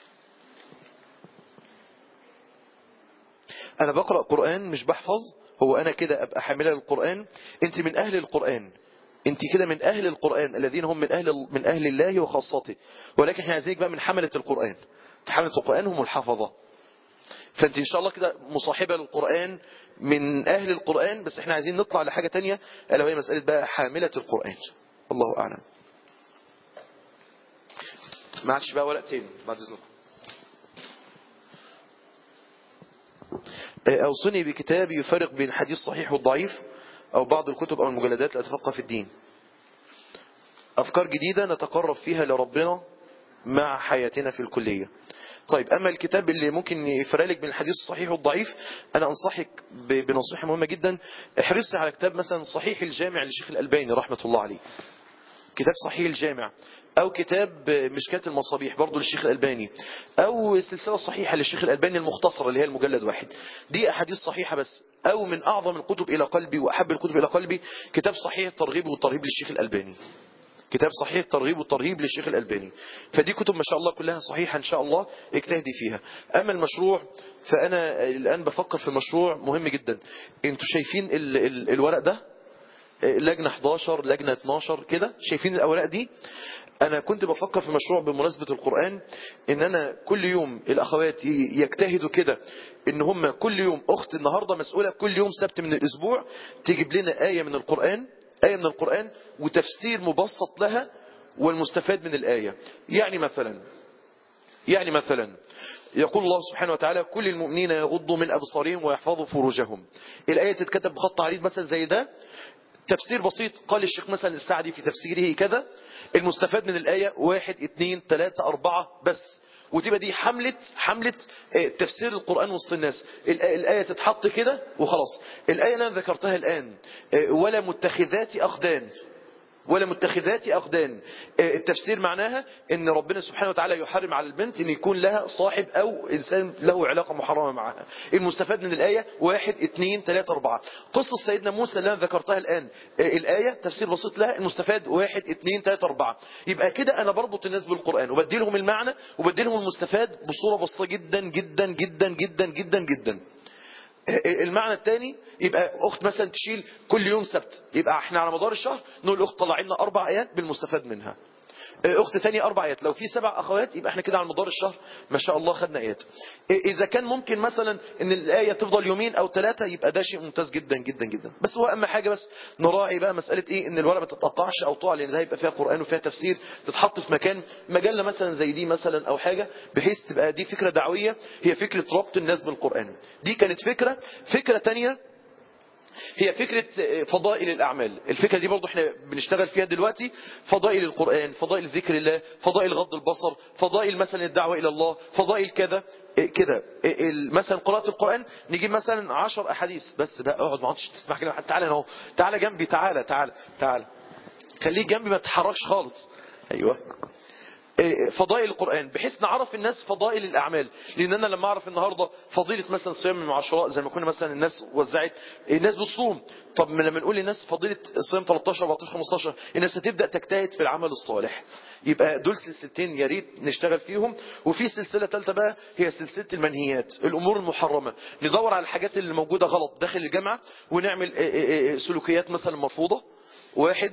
انا بقرأ قرآن مش بحفظ هو انا كده ابقى حاملة للقرآن انت من اهل القرآن انت كده من اهل القرآن الذين هم من اهل من اهل الله وخاصته ولكن احنا عايزينك بقى من حملة القرآن حملة القرآن هم الحفظة فانت ان شاء الله كده مصاحبة للقرآن من اهل القرآن بس احنا عايزين نطلع لحاجة تانية الا وهي مسألة بقى حاملة القرآن الله اعلم ما عادش بقى ورق تاني بعد اذنكم اوصني بكتاب يفرق بين الحديث الصحيح والضعيف او بعض الكتب او المجلدات لاتفقه في الدين افكار جديدة نتقرب فيها لربنا مع حياتنا في الكلية طيب أما الكتاب اللي ممكن يفرق لك بين الحديث الصحيح والضعيف أنا أنصحك بنصيحة مهمة جدا احرصي على كتاب مثلا صحيح الجامع للشيخ الألباني رحمة الله عليه كتاب صحيح الجامع أو كتاب مشكاة المصابيح برضو للشيخ الألباني أو السلسلة الصحيحة للشيخ الألباني المختصرة اللي هي المجلد واحد دي أحاديث صحيحة بس أو من أعظم الكتب إلى قلبي وأحب الكتب إلى قلبي كتاب صحيح الترغيب والترهيب للشيخ الألباني كتاب صحيح الترغيب والترهيب للشيخ الألباني فدي كتب ما شاء الله كلها صحيحة إن شاء الله اجتهدي فيها أما المشروع فأنا الآن بفكر في مشروع مهم جدا انتوا شايفين ال ال الورق ده لجنة 11 لجنة 12 كده شايفين الأوراق دي أنا كنت بفكر في مشروع بمناسبة القرآن إن أنا كل يوم الأخوات يجتهدوا كده إن هم كل يوم أخت النهاردة مسؤولة كل يوم سبت من الأسبوع تجيب لنا آية من القرآن آية من القرآن وتفسير مبسط لها والمستفاد من الآية يعني مثلا يعني مثلا يقول الله سبحانه وتعالى كل المؤمنين يغضوا من أبصارهم ويحفظوا فروجهم الآية تتكتب بخط عريض مثلا زي ده تفسير بسيط قال الشيخ مثلا السعدي في تفسيره كذا المستفاد من الآية واحد اتنين تلاتة أربعة بس وتبقى دي حملة حملة تفسير القرآن وسط الناس الآية تتحط كده وخلاص الآية اللي أنا ذكرتها الآن ولا متخذات أخدان ولا متخذات أخدان التفسير معناها ان ربنا سبحانه وتعالى يحرم على البنت ان يكون لها صاحب او انسان له علاقة محرمة معها المستفاد من الآية واحد اتنين تلاتة اربعة قصة سيدنا موسى اللي انا ذكرتها الآن الآية تفسير بسيط لها المستفاد واحد اتنين تلاتة اربعة يبقى كده انا بربط الناس بالقرآن وبدي لهم المعنى وبدي لهم المستفاد بصورة بسيطة جدا جدا جدا جدا جدا جدا المعنى الثاني يبقى اخت مثلا تشيل كل يوم سبت يبقى احنا على مدار الشهر نقول الاخت طلع لنا اربع ايات بالمستفاد منها اخت تانية اربع ايات لو في سبع اخوات يبقى احنا كده على مدار الشهر ما شاء الله خدنا ايات اذا كان ممكن مثلا ان الايه تفضل يومين او ثلاثه يبقى ده شيء ممتاز جدا جدا جدا بس هو اهم حاجه بس نراعي بقى مساله ايه ان الورقه ما تتقطعش او تقع لان ده هيبقى فيها قران وفيها تفسير تتحط في مكان مجله مثلا زي دي مثلا او حاجه بحيث تبقى دي فكره دعويه هي فكره ربط الناس بالقران دي كانت فكره فكره تانية هي فكرة فضائل الأعمال الفكرة دي برضو احنا بنشتغل فيها دلوقتي فضائل القرآن فضائل ذكر الله فضائل غض البصر فضائل مثلا الدعوة إلى الله فضائل كذا كده مثلا قراءة القرآن نجيب مثلا عشر أحاديث بس بقى اقعد ما عادش تسمع كلام تعالى اهو تعالى جنبي تعالى تعالى تعالى خليك جنبي ما تتحركش خالص أيوه فضائل القرآن بحيث نعرف الناس فضائل الأعمال لأن أنا لما أعرف النهاردة فضيلة مثلا صيام من عشراء زي ما كنا مثلا الناس وزعت الناس بتصوم طب لما نقول للناس فضيلة صيام 13 14 15 الناس هتبدأ تجتهد في العمل الصالح يبقى دول سلسلتين يا ريت نشتغل فيهم وفي سلسلة ثالثة بقى هي سلسلة المنهيات الأمور المحرمة ندور على الحاجات اللي موجودة غلط داخل الجامعة ونعمل سلوكيات مثلا مرفوضة واحد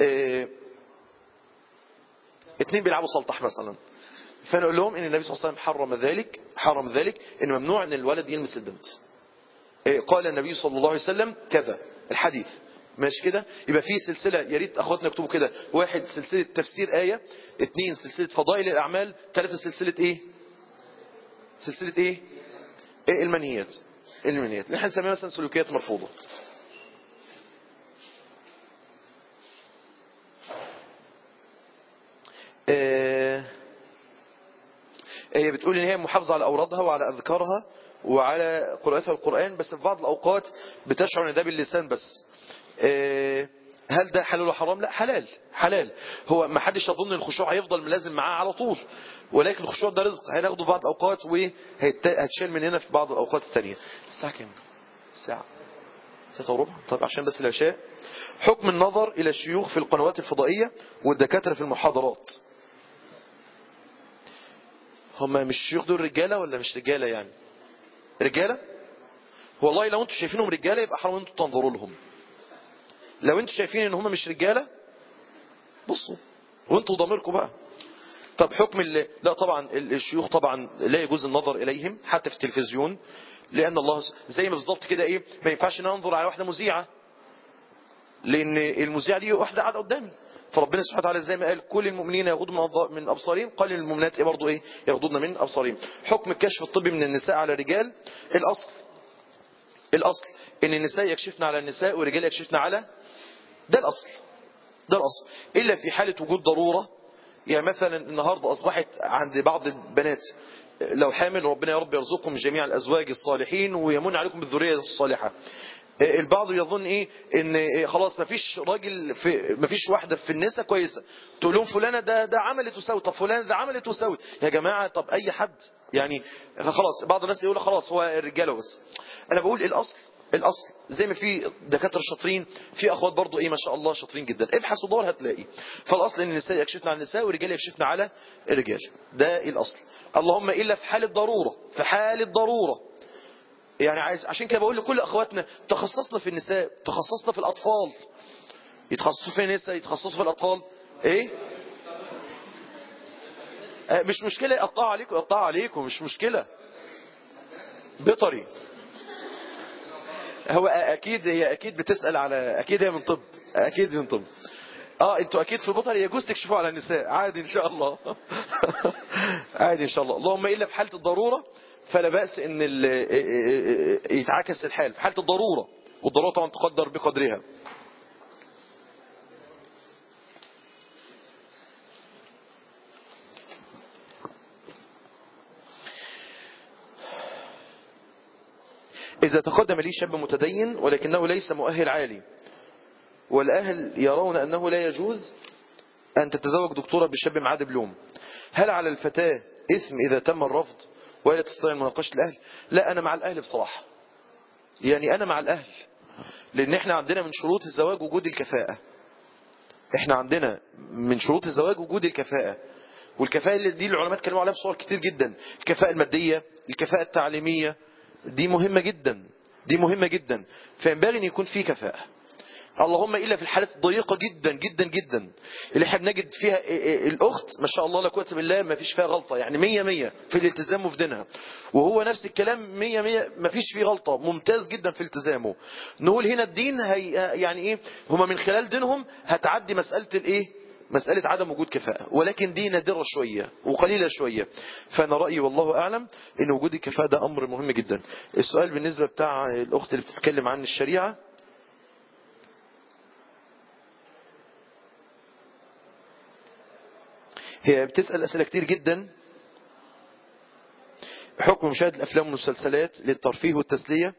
اتنين بيلعبوا سلطح مثلا فنقول لهم ان النبي صلى الله عليه وسلم حرم ذلك حرم ذلك ان ممنوع ان الولد يلمس البنت قال النبي صلى الله عليه وسلم كذا الحديث ماشي كده يبقى في سلسلة يا ريت اخواتنا يكتبوا كده واحد سلسلة تفسير آية اثنين سلسلة فضائل الأعمال ثلاثة سلسلة ايه سلسلة ايه, إيه المنهيات المنهيات نحن نسميها مثلا سلوكيات مرفوضة هي بتقول ان هي محافظة على أورادها وعلى أذكارها وعلى قراءتها القرآن بس في بعض الأوقات بتشعر ان ده باللسان بس هل ده حلال ولا حرام لا حلال حلال هو ما حدش يظن الخشوع هيفضل ملازم معاه على طول ولكن الخشوع ده رزق هناخده في بعض الاوقات وهتشال من هنا في بعض الاوقات الثانيه الساعه كام الساعه ستة وربع طيب عشان بس العشاء حكم النظر الى الشيوخ في القنوات الفضائيه والدكاتره في المحاضرات هم مش الشيوخ دول رجاله ولا مش رجاله يعني رجاله والله لو انتوا شايفينهم رجاله يبقى حرام انتوا تنظروا لهم لو انتوا شايفين ان هم مش رجاله بصوا وانتوا ضميركم بقى طب حكم ال... لا طبعا الشيوخ طبعا لا يجوز النظر اليهم حتى في التلفزيون لان الله زي ما بالظبط كده ايه ما ينفعش ننظر على واحده مذيعه لان المذيعه دي واحده قاعده قدامي فربنا سبحانه وتعالى زي ما قال كل المؤمنين يغضوا من ابصارهم قال للمؤمنات ايه برضه ايه يغضضن من ابصارهم حكم الكشف الطبي من النساء على الرجال الاصل الاصل ان النساء يكشفن على النساء والرجال يكشفن على ده الأصل ده الأصل إلا في حالة وجود ضرورة يعني مثلا النهاردة أصبحت عند بعض البنات لو حامل ربنا يا رب يرزقكم جميع الأزواج الصالحين ويمن عليكم بالذرية الصالحة البعض يظن ايه ان خلاص مفيش راجل في مفيش واحده في النساء كويسه تقول لهم فلانه ده ده عملت وسوت طب فلانه ده عملت وسوت يا جماعه طب اي حد يعني خلاص بعض الناس يقول خلاص هو الرجاله بس انا بقول الاصل الاصل زي ما في دكاتره شاطرين في اخوات برضو ايه ما شاء الله شاطرين جدا ابحث ودور هتلاقي فالاصل ان النساء يكشفن على النساء والرجال يكشفن على الرجال ده الاصل اللهم الا في حاله ضروره في حاله ضروره يعني عايز عشان كده بقول لكل اخواتنا تخصصنا في النساء تخصصنا في الاطفال يتخصصوا في النساء يتخصصوا في الاطفال ايه آه مش مشكله يقطعوا عليكم يقطعوا عليكم مش مشكله بيطري هو اكيد هي اكيد بتسال على اكيد هي من طب اكيد من طب اه انتوا اكيد في بطل يجوز تكشفوا على النساء عادي ان شاء الله عادي ان شاء الله اللهم الا في حاله الضروره فلا باس ان يتعكس الحال في حاله الضروره والضروره طبعا تقدر بقدرها إذا تقدم لي شاب متدين ولكنه ليس مؤهل عالي والأهل يرون أنه لا يجوز أن تتزوج دكتورة بشاب معاه دبلوم هل على الفتاة إثم إذا تم الرفض ولا تستطيع مناقشة الأهل لا أنا مع الأهل بصراحة يعني أنا مع الأهل لأن إحنا عندنا من شروط الزواج وجود الكفاءة إحنا عندنا من شروط الزواج وجود الكفاءة والكفاءة اللي دي العلماء اتكلموا عليها بصور كتير جدا الكفاءة المادية الكفاءة التعليمية دي مهمة جدا دي مهمة جدا فينبغي ان يكون في كفاءة اللهم الا في الحالات الضيقه جدا جدا جدا اللي احنا بنجد فيها الاخت ما شاء الله لا قوه بالله ما فيش فيها غلطه يعني 100 100 في الالتزام وفي دينها وهو نفس الكلام 100 100 ما فيش فيه غلطه ممتاز جدا في التزامه نقول هنا الدين هي يعني ايه هما من خلال دينهم هتعدي مساله الايه مسألة عدم وجود كفاءة ولكن دي نادرة شوية وقليلة شوية فأنا رأيي والله أعلم أن وجود الكفاءة ده أمر مهم جدا السؤال بالنسبة بتاع الأخت اللي بتتكلم عن الشريعة هي بتسأل أسئلة كتير جدا حكم مشاهدة الأفلام والمسلسلات للترفيه والتسلية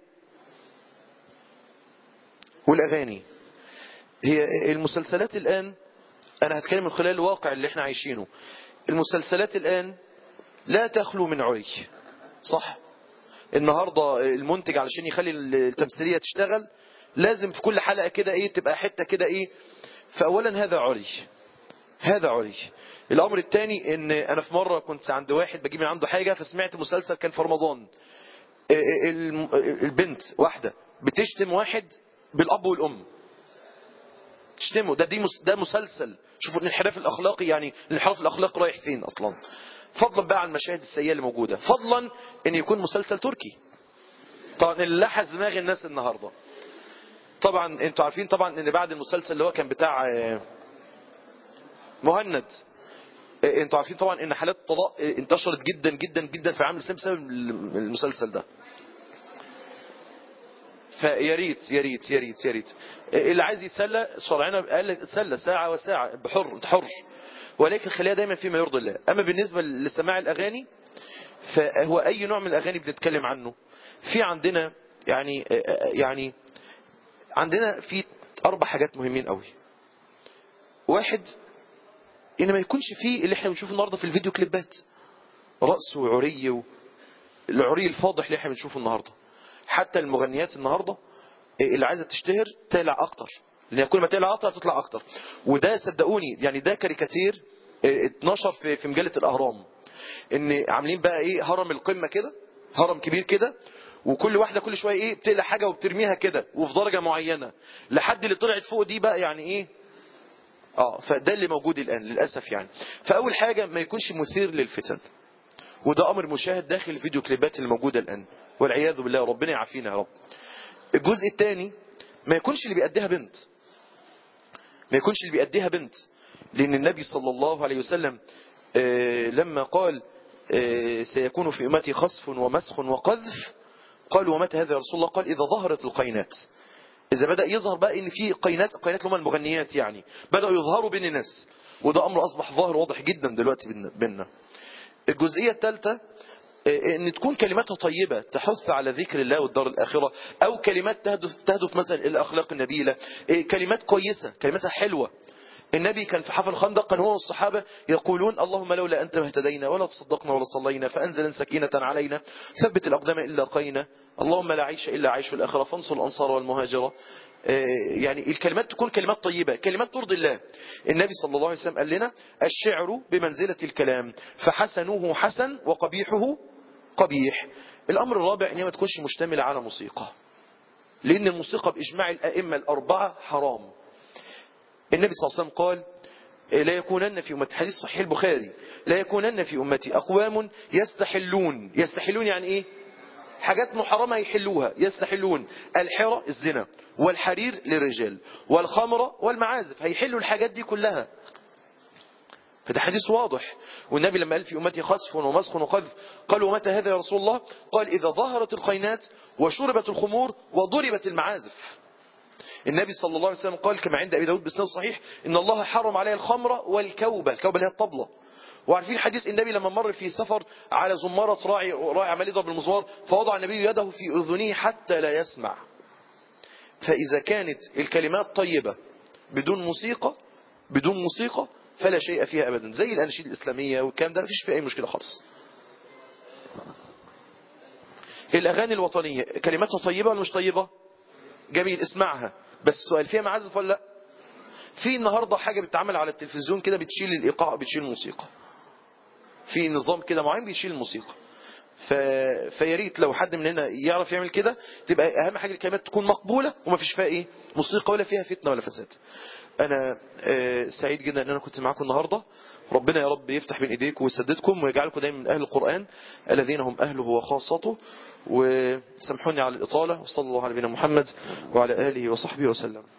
والأغاني هي المسلسلات الآن أنا هتكلم من خلال الواقع اللي احنا عايشينه المسلسلات الآن لا تخلو من عري صح النهاردة المنتج علشان يخلي التمثيلية تشتغل لازم في كل حلقة كده ايه تبقى حتة كده ايه فأولا هذا عري هذا عري الأمر الثاني ان أنا في مرة كنت عند واحد بجيب من عنده حاجة فسمعت مسلسل كان في رمضان البنت واحدة بتشتم واحد بالأب والأم تشتمه ده دي ده مسلسل شوفوا الانحراف الاخلاقي يعني الانحراف الاخلاقي رايح فين اصلا فضلا بقى عن المشاهد السيئه اللي موجوده فضلا ان يكون مسلسل تركي طبعا اللي لحس دماغ الناس النهارده طبعا انتوا عارفين طبعا ان بعد المسلسل اللي هو كان بتاع مهند انتوا عارفين طبعا ان حالات الطلاق انتشرت جدا جدا جدا في العالم الاسلامي بسبب المسلسل ده فيا ريت يا ريت يا ريت يا ريت اللي عايز يتسلى شرعنا قال اتسلى ساعة وساعة بحر انت حر ولكن خليها دايما فيما يرضي الله اما بالنسبة لسماع الاغاني فهو اي نوع من الاغاني بنتكلم عنه في عندنا يعني يعني عندنا في اربع حاجات مهمين قوي واحد ان ما يكونش فيه اللي احنا بنشوفه النهارده في الفيديو كليبات رأس وعري و... العري الفاضح اللي احنا بنشوفه النهارده حتى المغنيات النهارده اللي عايزه تشتهر تقلع اكتر لان كل ما تقلع اكتر تطلع اكتر وده صدقوني يعني ده كاريكاتير اه، اتنشر في في مجله الاهرام ان عاملين بقى ايه هرم القمه كده هرم كبير كده وكل واحده كل شويه ايه بتقلع حاجه وبترميها كده وفي درجه معينه لحد اللي طلعت فوق دي بقى يعني ايه اه فده اللي موجود الان للاسف يعني فاول حاجه ما يكونش مثير للفتن وده امر مشاهد داخل الفيديو كليبات اللي موجوده الان والعياذ بالله ربنا يعافينا يا رب الجزء الثاني ما يكونش اللي بيأديها بنت ما يكونش اللي بيأديها بنت لأن النبي صلى الله عليه وسلم آه، لما قال آه، سيكون في أمتي خصف ومسخ وقذف قال ومتى هذا يا رسول الله قال إذا ظهرت القينات إذا بدأ يظهر بقى إن في قينات قينات اللي هم المغنيات يعني بدأوا يظهروا بين الناس وده أمر أصبح ظاهر واضح جدا دلوقتي بين- بيننا الجزئية الثالثة آه، ان تكون كلماتها طيبة تحث على ذكر الله والدار الآخرة او كلمات تهدف, تهدف مثلا الى الاخلاق النبيلة آه، كلمات كويسة كلماتها حلوة النبي كان في حفل الخندق كان هو والصحابة يقولون اللهم لولا أنت ما اهتدينا ولا تصدقنا ولا صلينا فأنزل سكينة علينا ثبت الأقدام إلا قينا اللهم لا عيش إلا عيش الآخرة فانصر الأنصار والمهاجرة آه، يعني الكلمات تكون كلمات طيبة كلمات ترضي الله النبي صلى الله عليه وسلم قال لنا الشعر بمنزلة الكلام فحسنه حسن وقبيحه قبيح الأمر الرابع إن هي ما تكونش مشتملة على موسيقى لأن الموسيقى بإجماع الأئمة الأربعة حرام النبي صلى الله عليه وسلم قال لا يكونن في أمتي حديث صحيح البخاري لا يكونن في أمتي أقوام يستحلون يستحلون يعني إيه حاجات محرمة يحلوها يستحلون الحرة الزنا والحرير للرجال والخمر والمعازف هيحلوا الحاجات دي كلها فده حديث واضح والنبي لما قال في أمتي خسف ومسخ وقذف قال ومتى هذا يا رسول الله قال إذا ظهرت القينات وشربت الخمور وضربت المعازف النبي صلى الله عليه وسلم قال كما عند أبي داود بسناد صحيح إن الله حرم عليه الخمر والكوبة الكوبة اللي هي الطبلة وعارفين حديث النبي لما مر في سفر على زمارة راعي راعي عمال يضرب بالمزمار فوضع النبي يده في أذنه حتى لا يسمع فإذا كانت الكلمات طيبة بدون موسيقى بدون موسيقى فلا شيء فيها أبدا زي الأناشيد الإسلامية والكلام ده مفيش فيه أي مشكلة خالص الأغاني الوطنية كلماتها طيبة ولا مش طيبة جميل اسمعها بس السؤال فيها معازف ولا لا في النهاردة حاجة بتتعمل على التلفزيون كده بتشيل الإيقاع بتشيل الموسيقى في نظام كده معين بيشيل الموسيقى ف... فياريت لو حد مننا يعرف يعمل كده تبقى اهم حاجه الكلمات تكون مقبوله وما فيش فيها ايه موسيقى ولا فيها فتنه ولا فساد انا آه، سعيد جدا ان انا كنت معاكم النهارده ربنا يا رب يفتح بين ايديكم ويسددكم ويجعلكم دايما من اهل القران الذين هم اهله وخاصته وسامحوني على الاطاله وصلى الله على نبينا محمد وعلى اله وصحبه وسلم